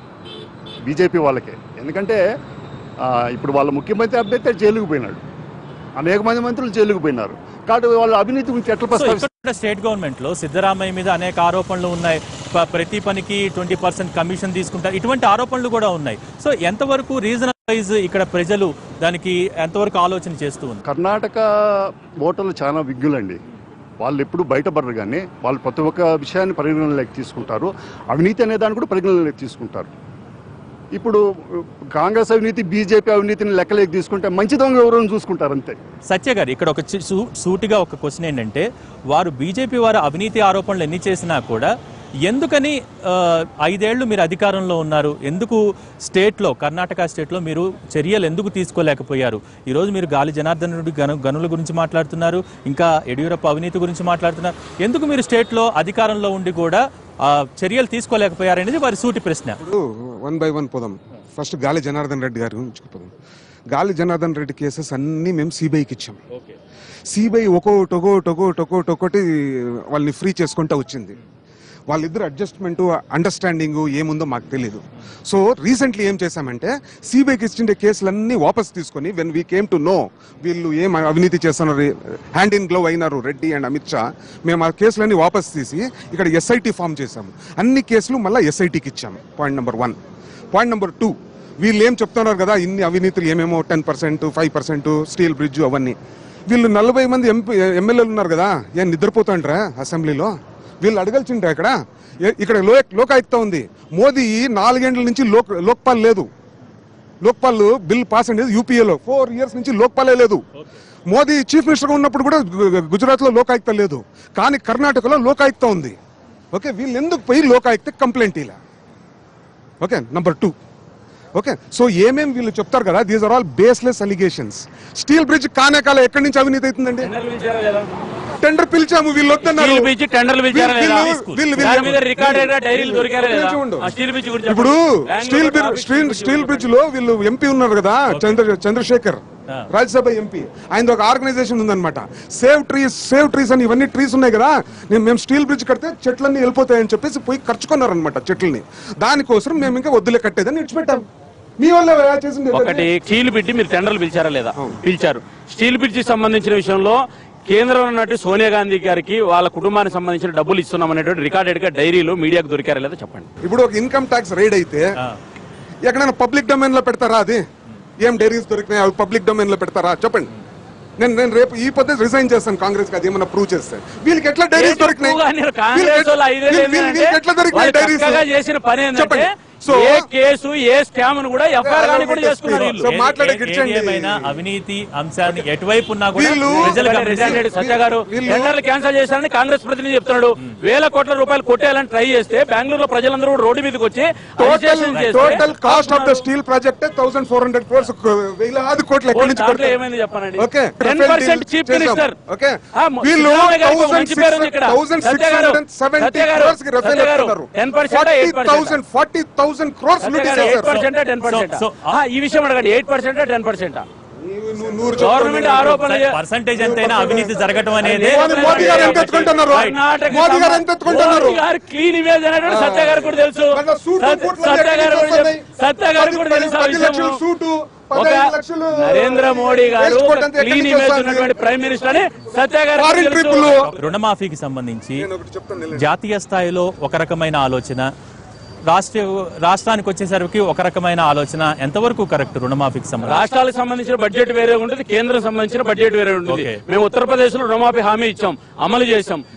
బీజేపీ వాళ్ళకే ఎందుకంటే ఆ, ఇప్పుడు వాళ్ళ ముఖ్యమంత్రి అభ్యర్థి జైలుకు పోయినాడు అనేక మంది మంత్రులు జైలుకు పోయినారు కాబట్టి వాళ్ళ అవినీతి గురించి ఎట్లా సో ప్రస్తావిస్తారు ఇక్కడ స్టేట్ గవర్నమెంట్ లో సిద్ధరామయ్య మీద అనేక ఆరోపణలు ఉన్నాయి ప- ప్రతి పనికి ట్వంటీ పర్సెంట్ కమిషన్ తీసుకుంటారు ఇటువంటి ఆరోపణలు కూడా ఉన్నాయి సో ఎంతవరకు రీజనల్ వైజ్ ఇక్కడ ప్రజలు దానికి ఎంతవరకు ఆలోచన చేస్తూ ఉంది కర్ణాటక ఓటర్లు చాలా విజ్ఞులండి వాళ్ళు ఎప్పుడు బయటపడరు కానీ వాళ్ళు ప్రతి ఒక్క విషయాన్ని పరిగణనలోకి తీసుకుంటారు అవినీతి అనే దాన్ని కూడా పరిగణనలోకి తీసుకుంటారు ఇప్పుడు కాంగ్రెస్ అవినీతి బీజేపీ అవినీతిని లెక్కలోకి తీసుకుంటే మంచి దొంగ ఎవరు చూసుకుంటారు అంతే సత్య గారు ఇక్కడ ఒక చి- సూ- సూటిగా ఒక క్వశ్చన్ ఏంటంటే వారు బీజేపీ వారు అవినీతి ఆరోపణలు ఎన్ని చేసినా కూడా ఎందుకని ఆ, ఐదేళ్లు మీరు అధికారంలో ఉన్నారు ఎందుకు స్టేట్లో కర్ణాటక స్టేట్లో మీరు చర్యలు ఎందుకు తీసుకోలేకపోయారు ఈరోజు మీరు గాలి జనార్దన్ రెడ్డి గను గనుల గురించి మాట్లాడుతున్నారు ఇంకా యడియూరప్ప అవినీతి గురించి మాట్లాడుతున్నారు ఎందుకు మీరు స్టేట్లో అధికారంలో ఉండి కూడా ఆ, చర్యలు తీసుకోలేకపోయారనేది వారి సూటి ప్రశ్న ఇప్పుడు వన్ బై వన్ పోదాం ఫస్ట్ గాలి జనార్దన్ రెడ్డి గారి గురించి పోదాం గాలి జనార్దన్ రెడ్డి కేసెస్ అన్నీ మేము సిబిఐకి ఇచ్చాం సిబిఐ ఒక్కోటి ఒక్కోటి ఒక్కోటి ఒక్కోటి ఒక్కోటి వాళ్ళని ఫ్రీ చేసుకుంటూ వచ్చింది వాళ్ళిద్దరు అడ్జస్ట్మెంట్ అండర్స్టాండింగ్ ఏముందో మాకు తెలియదు సో రీసెంట్లీ ఏం చేశామంటే సిబిఐకి ఇచ్చిండే కేసులన్నీ వాపస్ తీసుకొని when we came to know వీళ్ళు ఏం అవినీతి చేస్తున్నారు హ్యాండ్ ఇన్ గ్లోవ్ అయినారు రెడ్డి అండ్ అమిత్ షా మేము ఆ కేసులన్నీ వాపస్ తీసి ఇక్కడ ఎస్ఐటి ఫామ్ చేశాము అన్ని కేసులు మళ్ళీ ఎస్ఐటికి ఇచ్చాము point number one point number two వీళ్ళు ఏం చెప్తున్నారు కదా ఇన్ని అవినీతులు ఏమేమో ten percent five percent steel bridge అవన్నీ వీళ్ళు నలభై మంది ఎంపీ ఎమ్మెల్యేలు ఉన్నారు కదా ఏం నిద్రపోతాండ్రా అసెంబ్లీలో వీళ్ళు అడగాల్సిండ్రా ఇక్కడ ఏ- ఇక్కడ లో లోకాయుక్త ఉంది మోదీ నాలుగేండ్ల నుంచి లోక్ లోక్పాల్ లేదు లోక్పాల్ బిల్ పాస్ అనేది యూపీఏలో ఫోర్ ఇయర్స్ నుంచి లోక్పాలే లేదు మోదీ చీఫ్ మినిస్టర్గా ఉన్నప్పుడు కూడా గు- గుజరాత్లో లోకాయుక్త లేదు కానీ కర్ణాటకలో లోకాయుక్త ఉంది ఓకే వీళ్ళు ఎందుకు పోయి లోకాయుక్త కంప్లైంట్ ఇలా okay number two okay so ఏమేం వీళ్ళు చెప్తారు కదా these are all baseless allegations steel bridge కానే కాల ఎక్కడి నుంచి అవినీతి అవుతుందండి టెండర్ పిలిచాము వీళ్ళు వద్దన్నారు స్టీల్ బ్రిడ్జ్ టెండర్లు పిలిచారా వీళ్ళు- లేదా? వీళ్ళు- వీళ్ళు- దాని మీద రికార్డెడ్ డైరీలు దొరికారా లేదా? నిమిషం ఉండు. ఆ స్టీల్ బ్రిడ్జ్ గురించి ఇప్పుడు చెప్పండి. Steel Bengaluru bridge steel steel bridge లో వీళ్ళు ఎంపీ ఉన్నారు కదా చంద్ర చంద్రశేఖర్ రాజ్యసభ ఎంపీ ఆయన ఒక ఆర్గనైజేషన్ ఉందన్నమాట సేవ్ ట్రీస్ సేవ్ ట్రీస్ అని ఇవన్నీ ట్రీస్ ఉన్నాయి కదా నేను మేము స్టీల్ బ్రిడ్జ్ కడితే చెట్లన్నీ వెళ్ళిపోతాయని చెప్పేసి పోయి ఖర్చుకున్నారనమాట చెట్లని దానికోసం మేము ఇంకా వద్దులే కట్టేదని విడిచిపెట్టాం మీ వల్ల ఎలా చేసింది ఒకటి స్టీల్ బ్రిడ్జ్ మీరు టెండర్లు పిలిచారా లేదా పిలిచారు స్టీల్ బ్రిడ్జ్ సంబంధించిన విషయంలో కేంద్రంలో ఉన్నట్టు సోనియా గాంధీ గారికి వాళ్ళ కుటుంబానికి సంబంధించిన డబ్బులు ఇస్తున్నాం అనేటువంటి రికార్డెడ్ గా డైరీలు మీడియాకు దొరికారా లేదా చెప్పండి ఇప్పుడు ఒక ఇన్కమ్ ట్యాక్స్ రైడ్ అయితే ఎక్కడైనా పబ్లిక్ డొమైన్ లో పెడతారా అది ఏం డైరీస్ దొరికినాయి అవి పబ్లిక్ డొమైన్ లో పెడతారా చెప్పండి నేను నేను రేపు ఈ పద్ధతి రిజైన్ చేస్తాను కాంగ్రెస్ కి అది ఏమన్నా ప్రూవ్ చేస్తే వీళ్ళకి ఎట్లా డైరీస్ దొరికినాయి ఎక్కువగా మీరు కాంగ్రెస్ వీళ్ళకి- వాళ్ళు ఐదేళ్ళు వీళ్ళకి- వీళ్ళకి ఏంటంటే ఎట్లా దొరికినాయి వాళ్ళు డైరీస్ చక్కగా చేసిన పని ఏంటంటే చెప్పండి సో ఏ కేసు ఏ స్కామ్ ను కూడా ఎఫ్ఐఆర్ కానీ కూడా చేసుకున్నారు వీళ్ళు సో ఏది- మాట్లాడే ఏది- గిడ్చండి. ఏదేమైనా అవినీతి అంశాన్ని ఎటువైపు ఉన్నా కూడా వీళ్ళు- ప్రజలు ఒకటి గమనిస్తారు. రిజైన్ రెడ్డి సత్య గారు వీళ్ళు- టెండర్లు క్యాన్సిల్ చేశారని కాంగ్రెస్ ప్రతినిధి చెప్తున్నాడు వేల కోట్ల రూపాయలు కొట్టేయాలని ట్రై చేస్తే బెంగళూరులో ప్రజలందరూ కూడా రోడ్డు మీదకి వచ్చి టోటల్ agitation చేస్తే total cost of the steel project thousand four hundred crores వేలాది కోట్లు ఎక్కడి నుంచి దాంట్లో పెడతారు? ఏమైంది చెప్పనండి okay ten Rafale percent deal chief చేశాం. మినిస్టర్ ఓకే వీళ్ళు thousand thousand six hundred seventy crores కి రఫేల్ ఎత్తున్నారు ten percent forty eight percent thousand forty thousand crores లూటీ ఎయిట్ చేశారు పర్సెంట్ టెన్ పర్సెంట్ సో- ఈ విషయం అడగండి ఎయిట్ పర్సెంట్ టెన్ పర్సెంట్ నువ్వు- నువ్వు నూరు గవర్నమెంట్ ఆరోపణలు పర్సంటేజ్ ఎంతైనా అవినీతి జరగటం అనేది మోదీ- మోదీ గారు ఎంత ఎత్తుకుంటున్నారు కర్ణాటక మోదీ గారు ఎంత ఎత్తుకుంటున్నారు మోదీ గారు క్లీన్ ఇమేజ్ అనేటువంటి సత్య గారు కూడా తెలుసు వాళ్ళ సూటు సత్య- బూట్లు సత్య ఎక్కడి గారు నుంచి కూడా వస్తున్నాయి? చెప్పు- సత్య గారు పది- కూడా పది- తెలుసు ఆ పది లక్షల విషయము. సూటు ఒక పదహైదు లక్షలు నరేంద్ర మోడీ గారు వేసుకోవడం అంతా ఎక్కడి క్లీన్ నుంచి ఇమేజ్ వస్తుంది? ఉన్నటువంటి ప్రైమ్ మినిస్టర్ అని సత్య గారు కూడా ఫారిన్ తెలుసు. ట్రిప్పులు రుణమాఫీకి సంబంధించి నేను ఒకటి చెప్తాను నిలబడి. జాతీయ స్థాయిలో ఒక రకమైన ఆలోచన రాష్ట్ర రాష్ట్రానికి వచ్చేసరికి ఒక రకమైన ఆలోచన ఎంతవరకు కరెక్ట్ రుణమాఫీకి సంబంధించి రాష్ట్రాలకు సంబంధించిన బడ్జెట్ వేరే ఉంటుంది కేంద్రం సంబంధించిన బడ్జెట్ వేరే ఉంటుంది Okay. మేము ఉత్తరప్రదేశ్ లో రుణమాఫీ హామీ ఇచ్చాం అమలు చేశాం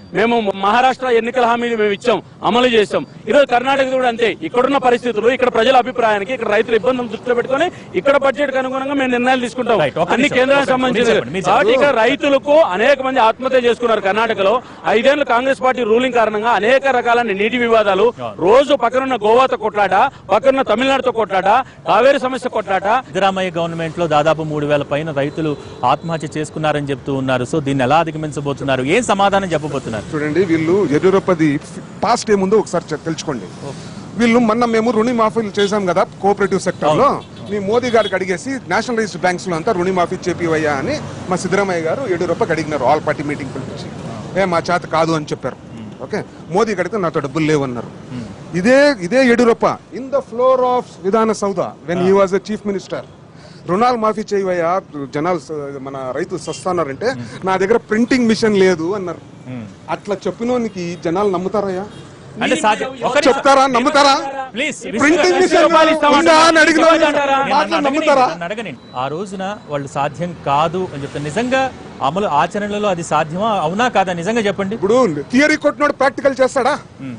మేము మహారాష్ట్ర ఎన్నికల హామీని మేము ఇచ్చాం అమలు చేసాం ఈరోజు కర్ణాటక కూడా అంతే ఇక్కడున్న పరిస్థితులు ఇక్కడ ప్రజల అభిప్రాయానికి ఇక్కడ రైతుల ఇబ్బందులు దృష్టిలో పెట్టుకొని ఇక్కడ బడ్జెట్ కు అనుగుణంగా మేము నిర్ణయాలు తీసుకుంటాం Right. ఒక్క అన్ని నిమిషం. కేంద్రానికి ఒక్క- సంబంధించి మీరు చెప్పండి, మీరు కాబట్టి ఇక్కడ రైతులకు అనేక మంది ఆత్మహత్య చేసుకున్నారు కర్ణాటకలో ఐదేళ్లు కాంగ్రెస్ పార్టీ రూలింగ్ కారణంగా అనేక రకాలైన నీటి వివాదాలు రోజు పక్కనున్న గోవాతో కొట్లాట పక్కనున్న తమిళనాడుతో కొట్లాట కావేరీ సమస్య కొట్లాట సిద్ధరామయ్య గవర్నమెంట్ లో దాదాపు మూడు వేల పైన రైతులు ఆత్మహత్య చేసుకున్నారని చెప్తూ ఉన్నారు సో దీన్ని ఎలా అధిగమించబోతున్నారు ఏం సమాధానం చెప్పబోతున్నారు చూడండి వీళ్ళు యడ్యూరప్పది పాస్ట్ ఏముందో ఒకసారి చె- తెలుసుకోండి వీళ్ళు మొన్న మేము రుణమాఫీలు చేశాం కదా కోఆపరేటివ్ సెక్టర్ లో మీ మోదీ గారికి అడిగేసి నేషనలైజ్డ్ బ్యాంక్స్ లో అంతా రుణమాఫీ చేపివయ్యా అని మా సిద్ధరామయ్య గారు యడ్యూరప్పకి అడిగినారు ఆల్ పార్టీ మీటింగ్ పిలిపించి ఏ మా చేత కాదు అని చెప్పారు ఓకే మోదీ అడిగితే నాతో డబ్బులు లేవన్నారు ఇదే ఇదే Yediyurappa in the floor of Vidhana Soudha when he was the chief minister రుణాలు మాఫీ చేయవయ్యా జనాలు స- మన రైతులు సస్తానారంటే నా దగ్గర ప్రింటింగ్ మిషన్ లేదు అన్నారు అట్లా చెప్పినోనికి జనాలు నమ్ముతారయ్యా అంటే సాధ్యం ఒక నిమిషం. చెప్తారా నమ్ముతారా ప్లీజ్ ప్రింటింగ్ లక్ష మిషన్ రూపాయలు ఇస్తామంటారా? ఉందా అని అడిగిన వాళ్ళు ఇస్తామంటారా? నేను మాటలు నన్ను నమ్ముతారా అడగని- నన్ను అడగని ఆ రోజున వాళ్ళు సాధ్యం కాదు అని చెప్తారు నిజంగా అమలు ఆచరణలో అది సాధ్యమా అవునా కాదా నిజంగా చెప్పండి ఇప్పుడు థియరీ కొట్టినోడు ప్రాక్టికల్ చేస్తాడా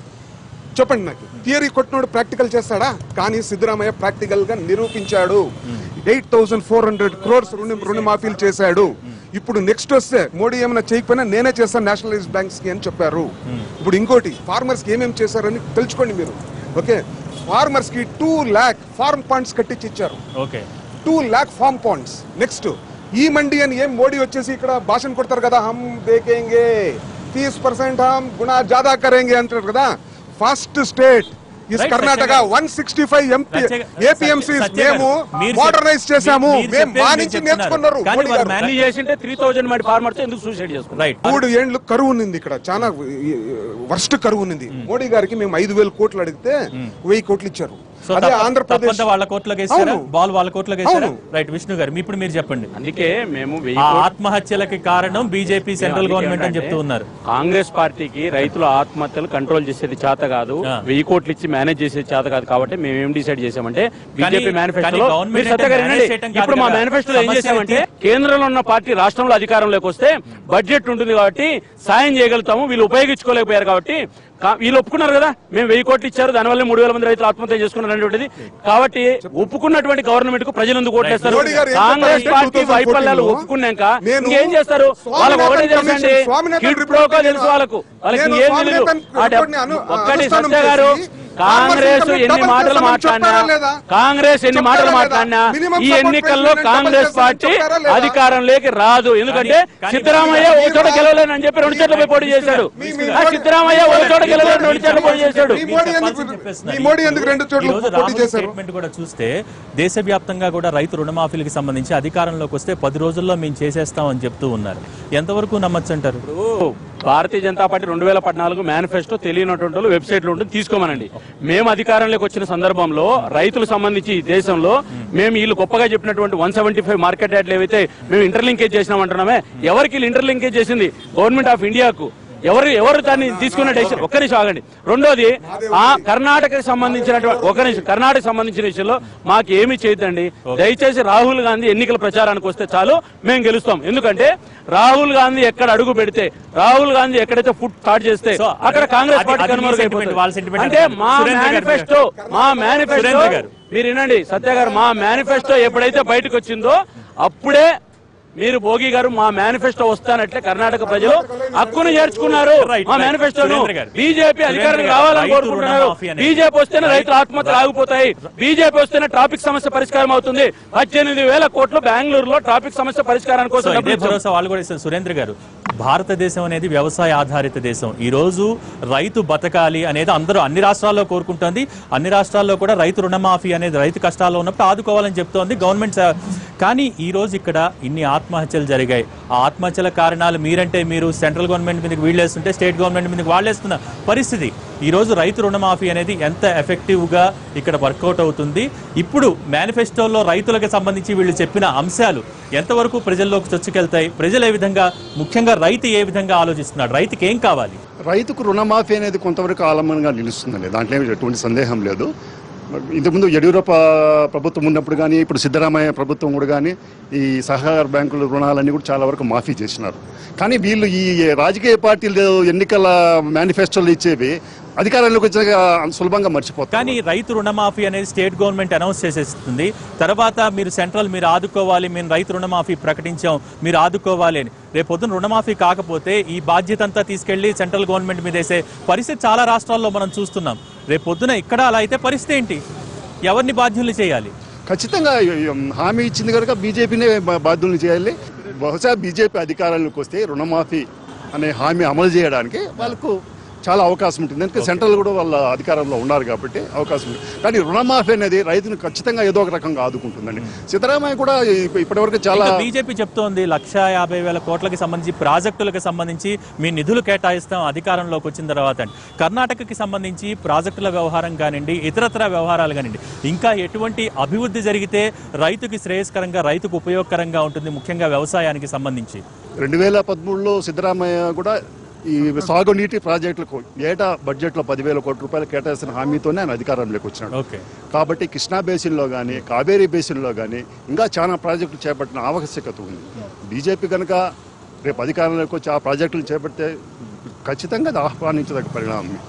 చెప్పండి నాకు థియరీ కొట్టినోడు ప్రాక్టికల్ చేస్తాడా కానీ సిద్ధరామయ్య ప్రాక్టికల్ గా నిరూపించాడు eight thousand four hundred crores రుణ రుణమాఫీలు చేశాడు ఇప్పుడు నెక్స్ట్ వస్తే మోడీ ఏమైనా చేయకపోయినా నేనే చేస్తాను నేషనలైజ్ బ్యాంక్స్ కి అని చెప్పారు ఇప్పుడు ఇంకోటి ఫార్మర్స్ కి ఏమేమి చేశారని తెలుసుకోండి మీరు ఓకే ఫార్మర్స్ కి టూ ల్యాక్ ఫార్మ్ ఫండ్స్ కట్టించి ఇచ్చారు okay two lakh farm ponds next ఈ మండి అని ఏం మోడీ వచ్చేసి ఇక్కడ భాషణ కొడతారు కదా హమ్ దేకేంగే తీస్ పర్సెంట్ హమ్ గుణా జాదా కరేంగే అంటారు కదా first state is Right, Karnataka Satya garu. One sixty five MP సత్య- ఏపీఎంసీ సత్య గారు, మేము మీరు చెప్- మోడర్నైజ్ చేశాము మీరు మేము చెప్పేది మా మీరు నుంచి చెప్తున్నారు. నేర్చుకున్నారు కానీ మోడీ వారు గారు. అన్ని చేసింటే త్రీ థౌజండ్ మంది ఫార్మర్స్ ఎందుకు సూసైడ్ చేసుకున్నారు రైట్ మూడు ఏండ్లు కరువు ఉంది ఇక్కడ చాలా వర్స్ట్ కరువు ఉంది మోడీ గారికి మేము ఐదు వేల కోట్లు అడిగితే వెయ్యి కోట్లు ఇచ్చారు సో అదే తప్ప- ఆంధ్రప్రదేశ్ తప్పంతా వాళ్ళ కోట్లోకి వేసారా అవును. బాల్ వాళ్ళ కోట్లోకి వేసారా అవును. రైట్ విష్ణు గారు మీ- ఇప్పుడు మీరు చెప్పండి అందుకే మేము వెయ్యి ఆ కోట్లు- ఆత్మహత్యలకి కారణం బీజేపీ సెంట్రల్ అందుకే గవర్నమెంట్ అని ఏంటంటే, చెప్తూ ఉన్నారు కాంగ్రెస్ పార్టీకి రైతుల ఆత్మహత్యలు కంట్రోల్ చేసేది చేత కాదు ఆ. వెయ్యి కోట్లు ఇచ్చి మేనేజ్ చేసేది చేత కాదు కాబట్టి మేము ఏం డిసైడ్ చేసామంటే బీజేపీ కానీ మేనిఫెస్టోలో government మీరు సత్య గారు అంటే వినండి. manage చేయటం కాదు ఇప్పుడు మా కదా. మేనిఫెస్టోలో ఏం సమస్య చేసామంటే అయితే- కేంద్రంలో ఉన్న పార్టీ రాష్ట్రంలో అధికారంలోకి వస్తే బడ్జెట్ ఉంటుంది కాబట్టి సాయం చేయగలుగుతాము వీళ్ళు ఉపయోగించుకోలేకపోయారు కాబట్టి కా- వీళ్ళు ఒప్పుకున్నారు కదా మేము వెయ్యి కోట్లు ఇచ్చారు దానివల్ల మూడు వేల మంది రైతులు ఆత్మహత్య చేసుకున్నారు అనేటువంటిది కాబట్టి ఒప్పుకున్నటువంటి గవర్నమెంట్ కు ప్రజలు ఎందుకు ఓట్లేస్తారు మోడీ గారు ఏం కాంగ్రెస్ చెప్పారంటే పార్టీ 2014 వైఫల్యాలు లో ఒప్పుకున్నాక నేను ఇంకేం చేస్తారు వాళ్ళకి ఒకటే స్వామినాథన్ తెలుసండి కమిషన్, స్వామినాథన్ కిడ్ రిపోర్ట్ ప్రోకో నేను- తెలుసు వాళ్ళకు వాళ్ళకి నేను ఇంకేం తెలియదు స్వామినాథన్ ఆ డెబ్- రిపోర్ట్ని అను- ఒక్కటి అనుష్ఠానం సత్య గారు చేసి కాంగ్రెస్ ఫార్మర్స్ ఎన్ని డబుల్ మాటలు చేస్తామని మాట్లాడినా చెప్పారా లేదా? కాంగ్రెస్ ఎన్ని చెప్పారా మాటలు లేదా? మాట్లాడినా మినిమం ఈ సపోర్ట్ ఎన్నికల్లో ప్రైస్ కాంగ్రెస్ డబుల్ పార్టీ చేస్తామని చెప్పారా లేదా? అధికారంలోకి రాదు ఎందుకంటే కానీ- సిద్ధరామయ్య ఒక చోట గెలవలేనని చెప్పి రెండు చోట్ల పోయి పోటీ చేశాడు మీ- మీ ఆ సిద్ధరామయ్య ఒక చోట గెలవలేని రెండు చోట్ల పోటీ చేశాడు మీ మోడీ ఎందుకు- చెప్పాల్సింది చెప్పేస్తున్నారు. మీ మోడీ ఎందుకు రెండు చోట్ల ఈ రోజు పోటీ రాహుల్ చేశారు? స్టేట్మెంట్ కూడా చూస్తే దేశవ్యాప్తంగా కూడా రైతు రుణమాఫీలకు సంబంధించి అధికారంలోకి వస్తే పది రోజుల్లో మేము చేసేస్తామని చెప్తూ ఉన్నారు ఎంతవరకు నమ్మచ్చు అంటారు ఇప్పుడు భారతీయ జనతా పార్టీ రెండు వేల పద్నాలుగు మేనిఫెస్టో తెలియనటువంటి వాళ్ళు వెబ్సైట్ లో ఉంటుంది తీసుకోమనండి మేము అధికారంలోకి వచ్చిన సందర్భంలో రైతులకు సంబంధించి ఈ దేశంలో మేము వీళ్ళు గొప్పగా చెప్పినటువంటి వన్ సెవెంటీ ఫైవ్ మార్కెట్ యార్డ్లు ఏవైతే మేము ఇంటర్లింకేజ్ చేసినామంటున్నామే ఎవరికి వీళ్ళు ఇంటర్లింకేజ్ చేసింది గవర్నమెంట్ ఆఫ్ ఇండియాకు ఎవరు ఎవరు దాన్ని తీసుకున్న డెసిషన్ ఒక్క నిమిషం ఆగండి రెండోది ఆ కర్ణాటకకు సంబంధించినటువంటి ఒక నిమిషం కర్ణాటక సంబంధించిన విషయంలో మాకు ఏమి చేయొద్దండి దయచేసి రాహుల్ గాంధీ ఎన్నికల ప్రచారానికి వస్తే చాలు మేము గెలుస్తాం ఎందుకంటే రాహుల్ గాంధీ ఎక్కడ అడుగు పెడితే రాహుల్ గాంధీ ఎక్కడైతే ఫుడ్ స్టార్ట్ చేస్తే So, అక్కడ అది- కాంగ్రెస్ అది- పార్టీ అది మీ కనుమరుగైపోతుంది. sentiment, వాళ్ళ sentiment అంటే అది. మా సురేంద్ర గారు మేనిఫెస్టో మా మేనిఫెస్టో సురేంద్ర గారు. మీరు వినండి సత్య గారు మా మేనిఫెస్టో ఎప్పుడైతే బయటకు వచ్చిందో అప్పుడే మీరు భోగి గారు మా మేనిఫెస్టో వస్తానట్లే కర్ణాటక ప్రజలు హక్కును చేర్చుకున్నారు Right, మా right. మేనిఫెస్టోను సురేంద్ర గారు. బీజేపీ అధికారం సురేంద్ర గారు, రావాలని రైతు కోరుకుంటున్నారు రుణమాఫీ అనేది- బీజేపీ వస్తేనే రైతుల ఆత్మహత్యలు ఆగిపోతాయి బీజేపీ వస్తేనే ట్రాఫిక్ సమస్య పరిష్కారం అవుతుంది పద్దెనిమిది వేల కోట్లు బెంగళూరులో ట్రాఫిక్ సమస్య పరిష్కారం సో కోసం ఇదే డబ్బులు ఇచ్చాం. భరోసా వాళ్ళు కూడా ఇస్తారు సురేంద్ర గారు భారతదేశం అనేది వ్యవసాయ ఆధారిత దేశం ఈ రోజు రైతు బతకాలి అనేది అందరూ అన్ని రాష్ట్రాల్లో కోరుకుంటోంది అన్ని రాష్ట్రాల్లో కూడా రైతు రుణమాఫీ అనేది రైతు కష్టాల్లో ఉన్నప్పుడు ఆదుకోవాలని చెప్తోంది గవర్నమెంట్ స- కానీ ఈ రోజు ఇక్కడ ఇన్ని ఆత్మహత్యలు జరిగాయి ఆ ఆత్మహత్యల కారణాలు మీరంటే మీరు సెంట్రల్ గవర్నమెంట్ మీదకి వీళ్ళేస్తుంటే స్టేట్ గవర్నమెంట్ మీదకి వాళ్ళేస్తున్న పరిస్థితి ఈ రోజు రైతు రుణమాఫీ అనేది ఎంత ఎఫెక్టివ్ గా ఇక్కడ వర్కౌట్ అవుతుంది ఇప్పుడు మేనిఫెస్టోలో రైతులకు సంబంధించి వీళ్ళు చెప్పిన అంశాలు ఎంతవరకు ప్రజల్లోకి చొచ్చుకెళ్తాయి ప్రజలు ఏ విధంగా ముఖ్యంగా రైతు ఏ విధంగా ఆలోచిస్తున్నాడు రైతుకి ఏం కావాలి రైతుకు రుణమాఫీ అనేది కొంతవరకు ఆలంబనంగా నిలుస్తుందండి దాంట్లో ఏమి ఎటువంటి సందేహం లేదు ఇంతకుముందు యడ్యూరప్ప ప్రభుత్వం ఉన్నప్పుడు కానీ ఇప్పుడు సిద్ధరామయ్య ప్రభుత్వం కూడా కానీ ఈ సహకార బ్యాంకుల రుణాలన్నీ కూడా చాలా వరకు మాఫీ చేసినారు కానీ వీళ్ళు ఈ రాజకీయ పార్టీలు ఎన్నికల మేనిఫెస్టోలు ఇచ్చేవి అధికారంలోకి వచ్చాక సులభంగా మర్చిపోతారు కానీ రైతు రుణమాఫీ అనేది స్టేట్ గవర్నమెంట్ అనౌన్స్ చేసేస్తుంది తర్వాత మీరు సెంట్రల్ మీరు ఆదుకోవాలి మేము రైతు రుణమాఫీ ప్రకటించాం మీరు ఆదుకోవాలి అని రేపు పొద్దున రుణమాఫీ కాకపోతే ఈ బాధ్యత అంతా తీసుకెళ్లి సెంట్రల్ గవర్నమెంట్ మీద వేసే పరిస్థితి చాలా రాష్ట్రాల్లో మనం చూస్తున్నాం రేపు పొద్దున ఇక్కడ అలా అయితే పరిస్థితి ఏంటి ఎవరిని బాధ్యులు చేయాలి ఖచ్చితంగా హామీ ఇచ్చింది కనుక బీజేపీనే బా- బాధ్యులను చేయాలి బహుశా బీజేపీ అధికారంలోకి వస్తే రుణమాఫీ అనే హామీ అమలు చేయడానికి వాళ్ళకు చాలా అవకాశం ఉంటుంది ఎందుకంటే సెంట్రల్ కూడా వాళ్ళ అధికారంలో ఉన్నారు కాబట్టి అవకాశం ఉంది కానీ రుణమాఫీ అనేది రైతును ఖచ్చితంగా ఏదో ఒక రకంగా ఆదుకుంటుందండి సిద్ధరామయ్య కూడా ఇప్ప- ఇప్పటివరకు చాలా బీజేపీ చెప్తోంది లక్ష యాభై వేల కోట్లకి సంబంధించి ప్రాజెక్టులకు సంబంధించి మీ నిధులు కేటాయిస్తాం అధికారంలోకి వచ్చిన తర్వాత అని. కర్ణాటకకి సంబంధించి ప్రాజెక్టుల వ్యవహారం కానివ్వండి ఇతరత్ర వ్యవహారాలు కానివ్వండి ఇంకా ఎటువంటి అభివృద్ధి జరిగితే రైతుకి శ్రేయస్కరంగా రైతుకు ఉపయోగకరంగా ఉంటుంది ముఖ్యంగా వ్యవసాయానికి సంబంధించి రెండు వేల పదమూడులో సిద్ధరామయ్య కూడా ఈ సాగునీటి ప్రాజెక్టులకు ఏటా బడ్జెట్లో పదివేల కోట్ల రూపాయలు కేటాయిస్తున్న హామీతోనే ఆయన అధికారంలోకి వచ్చినాడు ఓకే కాబట్టి కృష్ణా బేసిన్లో కానీ కావేరీ బేసిన్లో కానీ ఇంకా చాలా ప్రాజెక్టులు చేపట్టిన ఆవశ్యకత ఉంది బీజేపీ కనుక రేపు అధికారంలోకి వచ్చి ఆ ప్రాజెక్టులు చేపడితే ఖచ్చితంగా అది ఆహ్వానించదగ్గ పరిణామం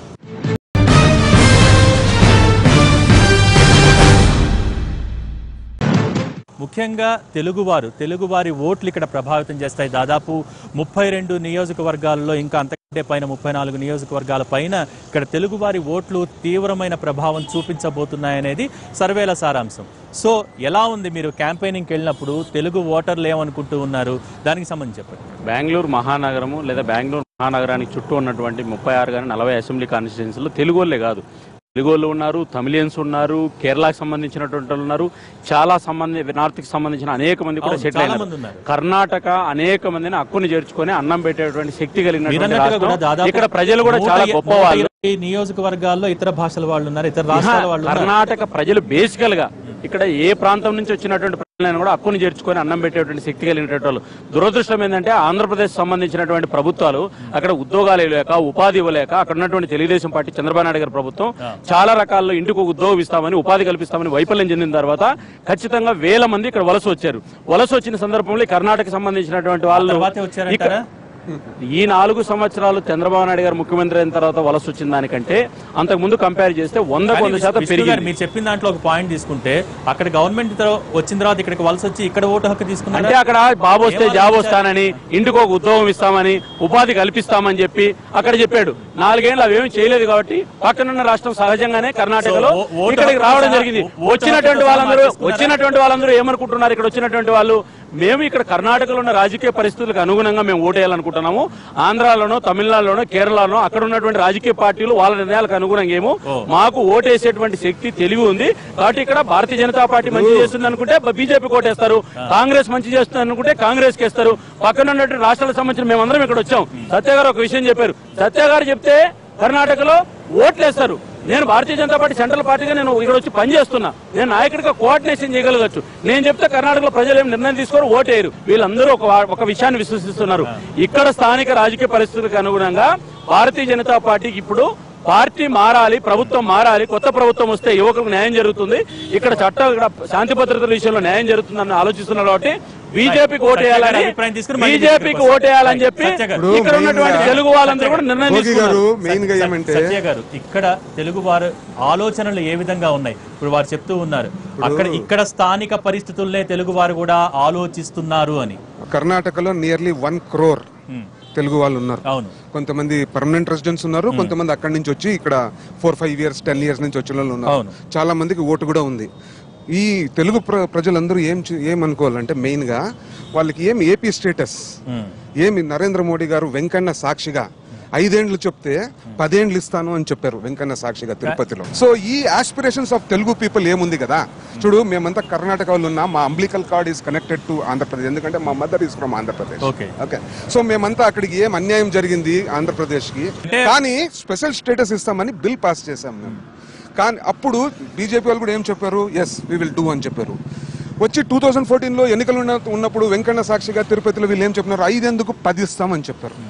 ముఖ్యంగా తెలుగువారు తెలుగువారి ఓట్లు ఇక్కడ ప్రభావితం చేస్తాయి దాదాపు ముప్పై రెండు నియోజకవర్గాల్లో ఇంకా అంతకంటే పైన ముప్పై నాలుగు నియోజకవర్గాల పైన ఇక్కడ తెలుగువారి ఓట్లు తీవ్రమైన ప్రభావం చూపించబోతున్నాయనేది సర్వేల సారాంశం సో ఎలా ఉంది మీరు క్యాంపెయినింగ్కి వెళ్ళినప్పుడు తెలుగు ఓటర్లు ఏమనుకుంటూ ఉన్నారు దానికి సంబంధించి చెప్పండి బెంగళూరు మహానగరము లేదా బెంగళూరు మహానగరానికి చుట్టూ ఉన్నటువంటి ముప్పై ఆరు కానీ నలభై అసెంబ్లీ కాన్స్టిట్యున్సీలో తెలుగు వాళ్ళే కాదు తెలుగు వాళ్ళు ఉన్నారు తమిళియన్స్ ఉన్నారు కేరళకు సంబంధించినటువంటి వాళ్ళు ఉన్నారు చాలా సంబంధి నార్త్కి సంబంధించిన అనేక మంది కూడా అవును, సెటిల్ చాలా అయినారు మంది ఉన్నారు. కర్ణాటక అనేక మందిని హక్కుని చేర్చుకొని అన్నం పెట్టేటువంటి శక్తి కలిగినటువంటి మీరన్నట్టుగా కూడా రాష్ట్రం. దాదాపు ఇక్కడ ప్రజలు కూడా నూట చాలా ఇ- గొప్ప నూట వాళ్ళు ఇరవై నియోజకవర్గాల్లో ఇతర భాషల వాళ్ళు ఉన్నారు ఇతర రాష్ట్రాల వాళ్ళు ఉన్నారు కర్ణాటక ప్రజలు బేసికల్ గా ఇక్కడ ఏ ప్రాంతం నుంచి వచ్చినటువంటి ప్రజలను కూడా హక్కుని చేర్చుకొని అన్నం పెట్టేటువంటి శక్తి కలిగినటువంటి వాళ్ళు దురదృష్టం ఏంటంటే ఆంధ్రప్రదేశ్ సంబంధించినటువంటి ప్రభుత్వాలు అక్కడ ఉద్యోగాలు ఇవ్వలేక ఉపాధి ఇవ్వలేక అక్కడ ఉన్నటువంటి తెలుగుదేశం పార్టీ చంద్రబాబు నాయుడు గారి ప్రభుత్వం చాలా రకాల్లో ఇంటికి ఒక ఉద్యోగం ఇస్తామని ఉపాధి కల్పిస్తామని వైఫల్యం చెందిన తర్వాత ఖచ్చితంగా వేల మంది ఇక్కడ వలస వచ్చారు వలస వచ్చిన సందర్భంలో ఈ కర్ణాటక సంబంధించినటువంటి వాళ్ళు తర్వాతే వచ్చారంటారా? ఇక్కడ- ఈ నాలుగు సంవత్సరాలు చంద్రబాబు నాయుడు గారు ముఖ్యమంత్రి అయిన తర్వాత వలస వచ్చిన దానికంటే అంతకు ముందు కంపేర్ చేస్తే వందకు కానీ వంద శాతం విష్ణు గారు పెరిగింది మీరు చెప్పిన దాంట్లో ఒక పాయింట్ తీసుకుంటే అక్కడ గవర్నమెంట్ తో- వచ్చిన తర్వాత ఇక్కడికి వలస వచ్చి ఇక్కడ ఓటు హక్కు అంటే తీసుకున్నారు అక్కడ బాబు వస్తే జాబ్ వస్తానని ఇంటికి ఒక ఉద్యోగం ఇస్తామని ఉపాధి కల్పిస్తామని చెప్పి అక్కడ చెప్పాడు నాలుగేళ్ళు అవేమి చేయలేదు కాబట్టి పక్కనున్న రాష్ట్రం సహజంగానే కర్ణాటకలో సో, ఓ- ఓటు ఇక్కడికి హక్కు రావడం సహా- జరిగింది ఓ- ఓటు వచ్చినటువంటి హక్కు వాళ్ళందరూ సహా మార్చేసుకున్నారా? వచ్చినటువంటి వాళ్ళందరూ ఏమనుకుంటున్నారు ఇక్కడ వచ్చినటువంటి వాళ్ళు మేము ఇక్కడ కర్ణాటకలో ఉన్న రాజకీయ పరిస్థితులకు అనుగుణంగా మేము ఓటేయాలనుకుంటున్నాము ఆంధ్రాలోనో తమిళనాడులోనో కేరళలోనో అక్కడ ఉన్నటువంటి రాజకీయ పార్టీలు వాళ్ళ నిర్ణయాలకు అనుగుణంగా ఏమో మాకు ఓటేసేటువంటి శక్తి తెలివి ఉంది కాబట్టి ఇక్కడ భారతీయ జనతా పార్టీ మంచి చేస్తుంది అనుకుంటే బీజేపీ ఓటేస్తారు కాంగ్రెస్ మంచి చేస్తుంది అనుకుంటే కాంగ్రెస్ కి వేస్తారు పక్కన ఉన్నటువంటి రాష్ట్రాలకు సంబంధించిన మేమందరం ఇక్కడ వచ్చాం సత్య గారు ఒక విషయం చెప్పారు సత్య గారు చెప్తే కర్ణాటకలో ఓట్లేస్తారు నేను భారతీయ జనతా పార్టీ సెంట్రల్ పార్టీగా నేను ఇక్కడ వచ్చి పనిచేస్తున్నా నేను నాయకుడిగా కోఆర్డినేషన్ చేయగలగచ్చు నేను చెప్తే కర్ణాటకలో ప్రజలు ఏం నిర్ణయం తీసుకోరు ఓటేయరు వీళ్ళందరూ ఒక వా- ఒక విషయాన్ని విశ్వసిస్తున్నారు ఇక్కడ స్థానిక రాజకీయ పరిస్థితులకు అనుగుణంగా భారతీయ జనతా పార్టీకి ఇప్పుడు పార్టీ మారాలి ప్రభుత్వం మారాలి కొత్త ప్రభుత్వం వస్తే యువకులకు న్యాయం జరుగుతుంది ఇక్కడ చట్టం ఇక్కడ శాంతి భద్రతల విషయంలో న్యాయం జరుగుతుందని ఆలోచిస్తున్నారు కాబట్టి బీజేపీకి ఓటేయాలని అభిప్రాయం తీసుకుని మళ్ళీ బీజేపీకి ఓటేయాలని చెప్పి సత్య గారు. ఇప్పుడు ఇక్కడ ఉన్నటువంటి మెయిన్గా- తెలుగు వాళ్ళందరూ కూడా నిర్ణయం భోగి తీసుకున్నారు గారు మెయిన్ గా ఏమంటే సత్య గారు ఇక్కడ తెలుగు వారు ఆలోచనలు ఏ విధంగా ఉన్నాయి ఇప్పుడు వారు చెప్తూ ఉన్నారు అక్కడ ఇక్కడ స్థానిక పరిస్థితుల్నే తెలుగు వారు కూడా ఆలోచిస్తున్నారు అని కర్ణాటకలో నియర్లీ వన్ క్రోర్ హ్మ్. తెలుగు వాళ్ళు ఉన్నారు అవును కొంతమంది పర్మనెంట్ రెసిడెంట్స్ ఉన్నారు కొంతమంది అక్కడి నుంచి వచ్చి ఇక్కడ four five years ten years నుంచి వచ్చిన వాళ్ళు ఉన్నారు అవును. చాలా మందికి ఓటు కూడా ఉంది ఈ తెలుగు ప్ర ప్రజలందరూ ఏం చే- ఏం అనుకోవాలంటే మెయిన్ గా వాళ్ళకి ఏం ఏపీ స్టేటస్ హ్మ్. ఏమి నరేంద్ర మోడీ గారు వెంకన్న సాక్షిగా ఐదేండ్లు చెప్తే పదేండ్లు ఇస్తాను అని చెప్పారు వెంకన్న సాక్షిగా తిరుపతిలో సో ఈ ఆస్పిరేషన్స్ ఆఫ్ తెలుగు పీపుల్ ఏముంది కదా చూడు మేమంతా కర్ణాటక వాళ్ళు ఉన్నా మా umbilical cord is connected to Andhra Pradesh ఎందుకంటే మా mother is from Andhra Pradesh okay okay so మేమంతా అక్కడికి ఏం అన్యాయం జరిగింది ఆంధ్రప్రదేశ్ కి కానీ స్పెషల్ స్టేటస్ ఇస్తామని బిల్ పాస్ చేశాం మేము కానీ అప్పుడు బీజేపీ వాళ్ళు కూడా ఏం చెప్పారు ఎస్ వి విల్ డూ అని చెప్పారు వచ్చి టూ థౌజండ్ ఫోర్టీన్లో ఎన్నికలు ఉన్న ఉన్నప్పుడు వెంకన్న సాక్షిగా తిరుపతిలో వీళ్ళు ఏం చెప్పినారు ఐదెందుకు పది ఇస్తామని చెప్పారు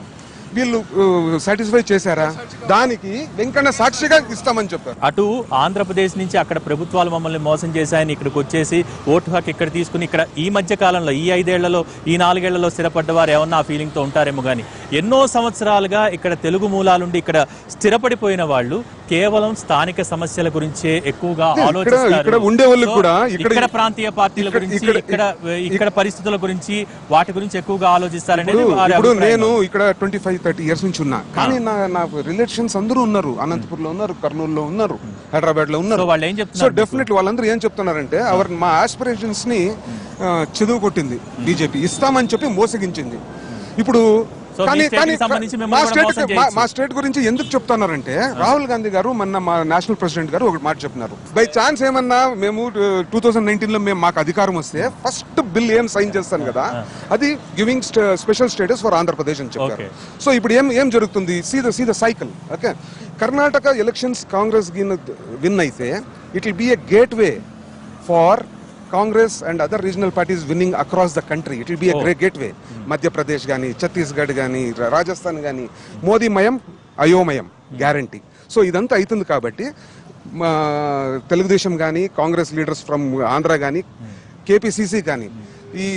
వీళ్ళు సాటిస్ఫై చేశారా దానికి వెంకన్న సాక్షిగా ఇస్తామని చెప్పారు అటు ఆంధ్రప్రదేశ్ నుంచి అక్కడ ప్రభుత్వాలు మమ్మల్ని మోసం చేశాయని ఇక్కడికి వచ్చేసి ఓటు హక్కు ఇక్కడ తీసుకుని ఇక్కడ ఈ మధ్య కాలంలో ఈ ఐదేళ్లలో ఈ నాలుగేళ్లలో స్థిరపడ్డ వారు ఏమన్నా ఆ ఫీలింగ్ తో ఉంటారేమో కానీ ఎన్నో సంవత్సరాలుగా ఇక్కడ తెలుగు మూలాలుండి ఇక్కడ స్థిరపడిపోయిన వాళ్ళు కేవలం స్థానిక సమస్యల గురించే ఎక్కువగా ఇక్కడ- ఆలోచిస్తారు ఇక్కడ ఉండే వాళ్ళకి సో, కూడా ఇక్కడ- ఇక్కడ ప్రాంతీయ పార్టీల ఇక్కడ- గురించి ఇక్కడ- ఇక్కడ ఇక్కడ పరిస్థితుల గురించి వాటి గురించి ఎక్కువగా ఆలోచిస్తారనేది ఇప్పుడు వారి ఇప్పుడు అభిప్రాయం. నేను ఇక్కడ ట్వంటీ ఫైవ్ థర్టీ ఇయర్స్ నుంచి ఉన్నా కానీ నా నా రిలేషన్స్ అందరూ ఉన్నారు అనంతపూర్ లో ఉన్నారు కర్నూలు లో ఉన్నారు హైదరాబాద్ లో ఉన్నారు సో వాళ్ళు ఏం సో చెప్తున్నారు డెఫినెట్లీ వాళ్ళందరూ ఏం చెప్తున్నారంటే అవర్ మా ఆస్పిరేషన్స్ ని ఆ, చదువు కొట్టింది బీజేపీ ఇస్తామని చెప్పి మోసగించింది ఇప్పుడు సో మీ కానీ స్టేట్కి కానీ సంబంధించి మా మిమ్మల్ని కూడా స్టేట్ మోసం మా- చేయొచ్చు. మా స్టేట్ గురించి ఎందుకు చెప్తున్నారంటే రాహుల్ గాంధీ గారు మొన్న మా నేషనల్ ప్రెసిడెంట్ గారు ఒక మాట చెప్పినారు బై ఛాన్స్ ఏమన్నా మేము టూ థౌసండ్ నైన్టీన్ లో మేము మాకు అధికారం వస్తే ఫస్ట్ బిల్ ఏం సైన్ చేస్తాను కదా అది giving special status for Andhra Pradesh అని చెప్పారు Okay. సో ఇప్పుడు ఏం ఏం జరుగుతుంది see the see the cycle okay Karnataka elections Congress win అయితే it will be a gateway for Congress and other regional parties winning across the country it will be a great gateway Madhya Pradesh కానీ ఛత్తీస్గఢ్ కానీ రాజస్థాన్ కానీ మోదీమయం అయోమయం గ్యారంటీ సో ఇదంతా అవుతుంది కాబట్టి మా తెలుగుదేశం కానీ కాంగ్రెస్ లీడర్స్ ఫ్రమ్ ఆంధ్ర కానీ కేపీసీసీ కానీ ఈ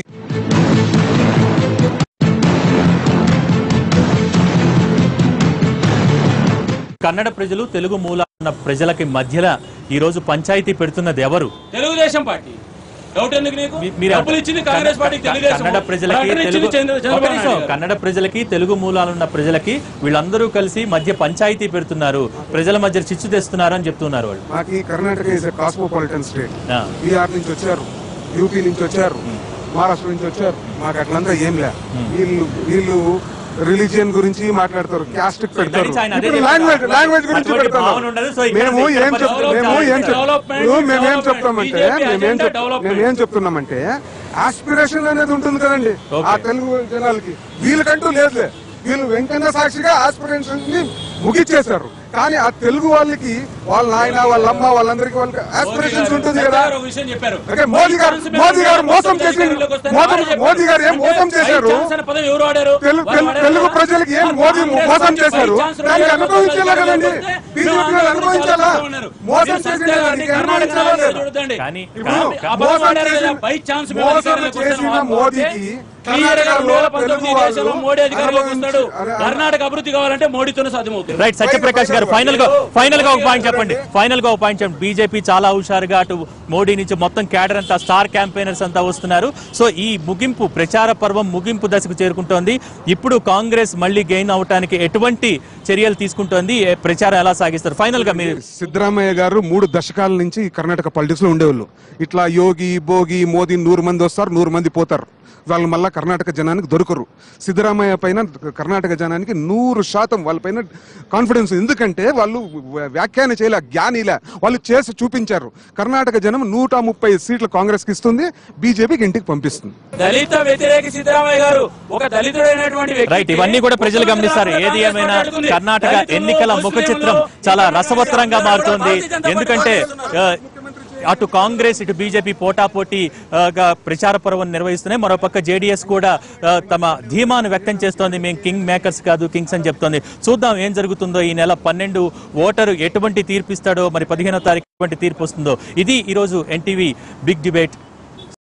కన్నడ ప్రజలు తెలుగు మూలాన్న ప్రజలకి మధ్యలో ఈ రోజు పంచాయతీ పెడుతున్నది ఎవరు తెలుగుదేశం పార్టీ డౌట్ ఎందుకు నీకు మీ- మీరు డబ్బులు ఇచ్చింది కాంగ్రెస్ పార్టీ కన్నడ- తెలుగుదేశం కన్నడ ప్రజలకి ప్రకటన ఇచ్చింది తెలుగు చంద్ర- ఒక చంద్రబాబు నిమిషం. నాయుడు గారు. కన్నడ ప్రజలకి తెలుగు మూలాలున్న ప్రజలకి వీళ్ళందరూ కలిసి మధ్య పంచాయతీ పెడుతున్నారు ప్రజల మధ్య చిచ్చు తెస్తున్నారు అని చెప్తున్నారు వాళ్ళు మాకు ఈ కర్ణాటక ఇస్ కాస్మోపాలిటన్ స్టేట్ ఆ. బీహార్ నుంచి వచ్చారు యూపీ నుంచి వచ్చారు మహారాష్ట్ర నుంచి వచ్చారు మాకు అట్లంతా ఏం లే వీళ్ళు వీళ్ళు రిలీజియన్ గురించి మాట్లాడతారు క్యాస్ట్ పెడతారు దయచేసి ఆయన అదే ఇప్పుడు చెప్పారు. లాంగ్వేజ్ లాంగ్వేజ్ గురించి అటువంటి పెడతారు భావన ఉండదు. సో ఇక్కడ మేము ఇక్కడ ఏం చెప్ డెవలప్ మేము ఏం చెప్ డెవలప్మెంట్, ఇప్పుడు మేమేం డెవలప్మెంట్. చెప్తామంటే బీజేపీ మేమేం అజెండా చెప్ డెవలప్మెంట్. మేమేం చెప్తున్నామంటే ఆస్పిరేషన్ అనేది ఉంటుంది కదండి ఓకే. ఆ తెలుగు జనాలకి వీళ్ళకంటూ లేదులే వీళ్ళు వెంకన్న సాక్షిగా ఆస్పిరేషన్ ని ముగిచ్చేశారు కానీ ఆ తెలుగు వాళ్ళకి వాళ్ళ నాయన వాళ్ళ అమ్మ వాళ్ళందరికీ వాళ్ళకి ఆస్పిరేషన్స్ ఉంటుంది కదా సర్దార్ ఒక విషయం చెప్పారు ఓకే, మోదీ గారు- బై ఛాన్స్ మోదీ గారు మేము మోసం చేసి- అధికారంలోకి వస్తే మోసం- వాళ్ళే చెప్పారు. మోదీ గారు ఏం అంటే మోసం బై చేశారు? ఛాన్స్ అనే పదం ఎవరు వాడారు తెలు- వాళ్ళు తెలు- వాడారు తెలుగు కదా? ప్రజలకి ఏం ఆ మోదీ కాంగ్రెస్ మోసం పార్టీ చేశారు బై ఛాన్స్ దానికి రెండు అనుభవించాలా వేల కదండి వస్తే బీజేపీ మేము వాళ్ళు అనుభవించాలా ఆంధ్రప్రదేశ్ ఉన్నారు. మోసం మీరు చేసిన సత్యాగ్రహం దానికి కర్ణాటక అనుభవించాలా నాయకులు లేదా? చూడండి. కానీ ఇప్పుడు అబద్ధం మోసం ఆడారు కదా, చేసిన- బై ఛాన్స్ మేము మోసం అధికారంలోకి వస్తే చేసిన మాకు మోదీకి క్లియర్ గా రెండు వేల పంతొమ్మిది తెలుగు వాళ్ళు దేశంలో మోడీ అధికారంలోకి వస్తాడు అనుభవించి- కర్ణాటక అభివృద్ధి కావాలంటే మోడీతోనే సాధ్యమవుతుంది రైట్ సత్యప్రకాష్ గారు ఫైనల్ గా ఫైనల్ గా ఒక పాయింట్ చెప్పండి ఫైనల్ గా ఒక పాయింట్ చెప్పండి బీజేపీ చాలా హుషారుగా అటు మోడీ నుంచి మొత్తం క్యాడర్ అంతా స్టార్ క్యాంపెయినర్స్ అంతా వస్తున్నారు సో ఈ ముగింపు ప్రచార పర్వం ముగింపు దశకు చేరుకుంటోంది ఇప్పుడు కాంగ్రెస్ మళ్ళీ గెయిన్ అవటానికి ఎటువంటి చర్యలు తీసుకుంటోంది ఏ ప్రచారం ఎలా సాగిస్తారు ఫైనల్ గా మీరు సిద్ధరామయ్య గారు మూడు దశకాల నుంచి కర్ణాటక పాలిటిక్స్ లో ఉండేవాళ్ళు ఇట్లా యోగి భోగి మోదీ నూరు మంది వస్తారు నూరు మంది పోతారు వాళ్ళు మళ్ళా కర్ణాటక జనానికి దొరకరు సిద్ధరామయ్య పైన కర్ణాటక జనానికి నూరు శాతం వాళ్ళపైన కాన్ఫిడెన్స్ ఎందుకంటే వాళ్ళు వ్యాఖ్యాన చేయలే జ్ఞానిలే వాళ్ళు చేసి చూపించారు కర్ణాటక జనం నూట ముప్పై సీట్లు కాంగ్రెస్ కి ఇస్తుంది బీజేపీకి ఇంటికి పంపిస్తుంది దళిత వ్యతిరేక సిద్ధరామయ్య గారు ఒక దళితుడైనటువంటి వ్యక్తి రైట్ ఇవన్నీ కూడా ప్రజలు గమనిస్తారు ఏది ఏమైనా కర్ణాటక ఎన్నికల ముఖ చిత్రం చాలా రసవత్రంగా మారుతోంది ఎందుకంటే ఆ, అటు కాంగ్రెస్ ఇటు బీజేపీ పోటాపోటీ ఆ, గా ప్రచార పర్వం నిర్వహిస్తున్నాయి మరోపక్క జేడీఎస్ కూడా ఆ, తమ ధీమాను వ్యక్తం చేస్తోంది మేము కింగ్ మేకర్స్ కాదు కింగ్స్ అని చెప్తోంది చూద్దాం ఏం జరుగుతుందో ఈ నెల పన్నెండు ఓటరు ఎటువంటి తీర్పు ఇస్తాడో మరి పదిహేనో తారీఖు ఎటువంటి తీర్పు వస్తుందో ఇది ఈరోజు ఎన్టీవీ బిగ్ డిబేట్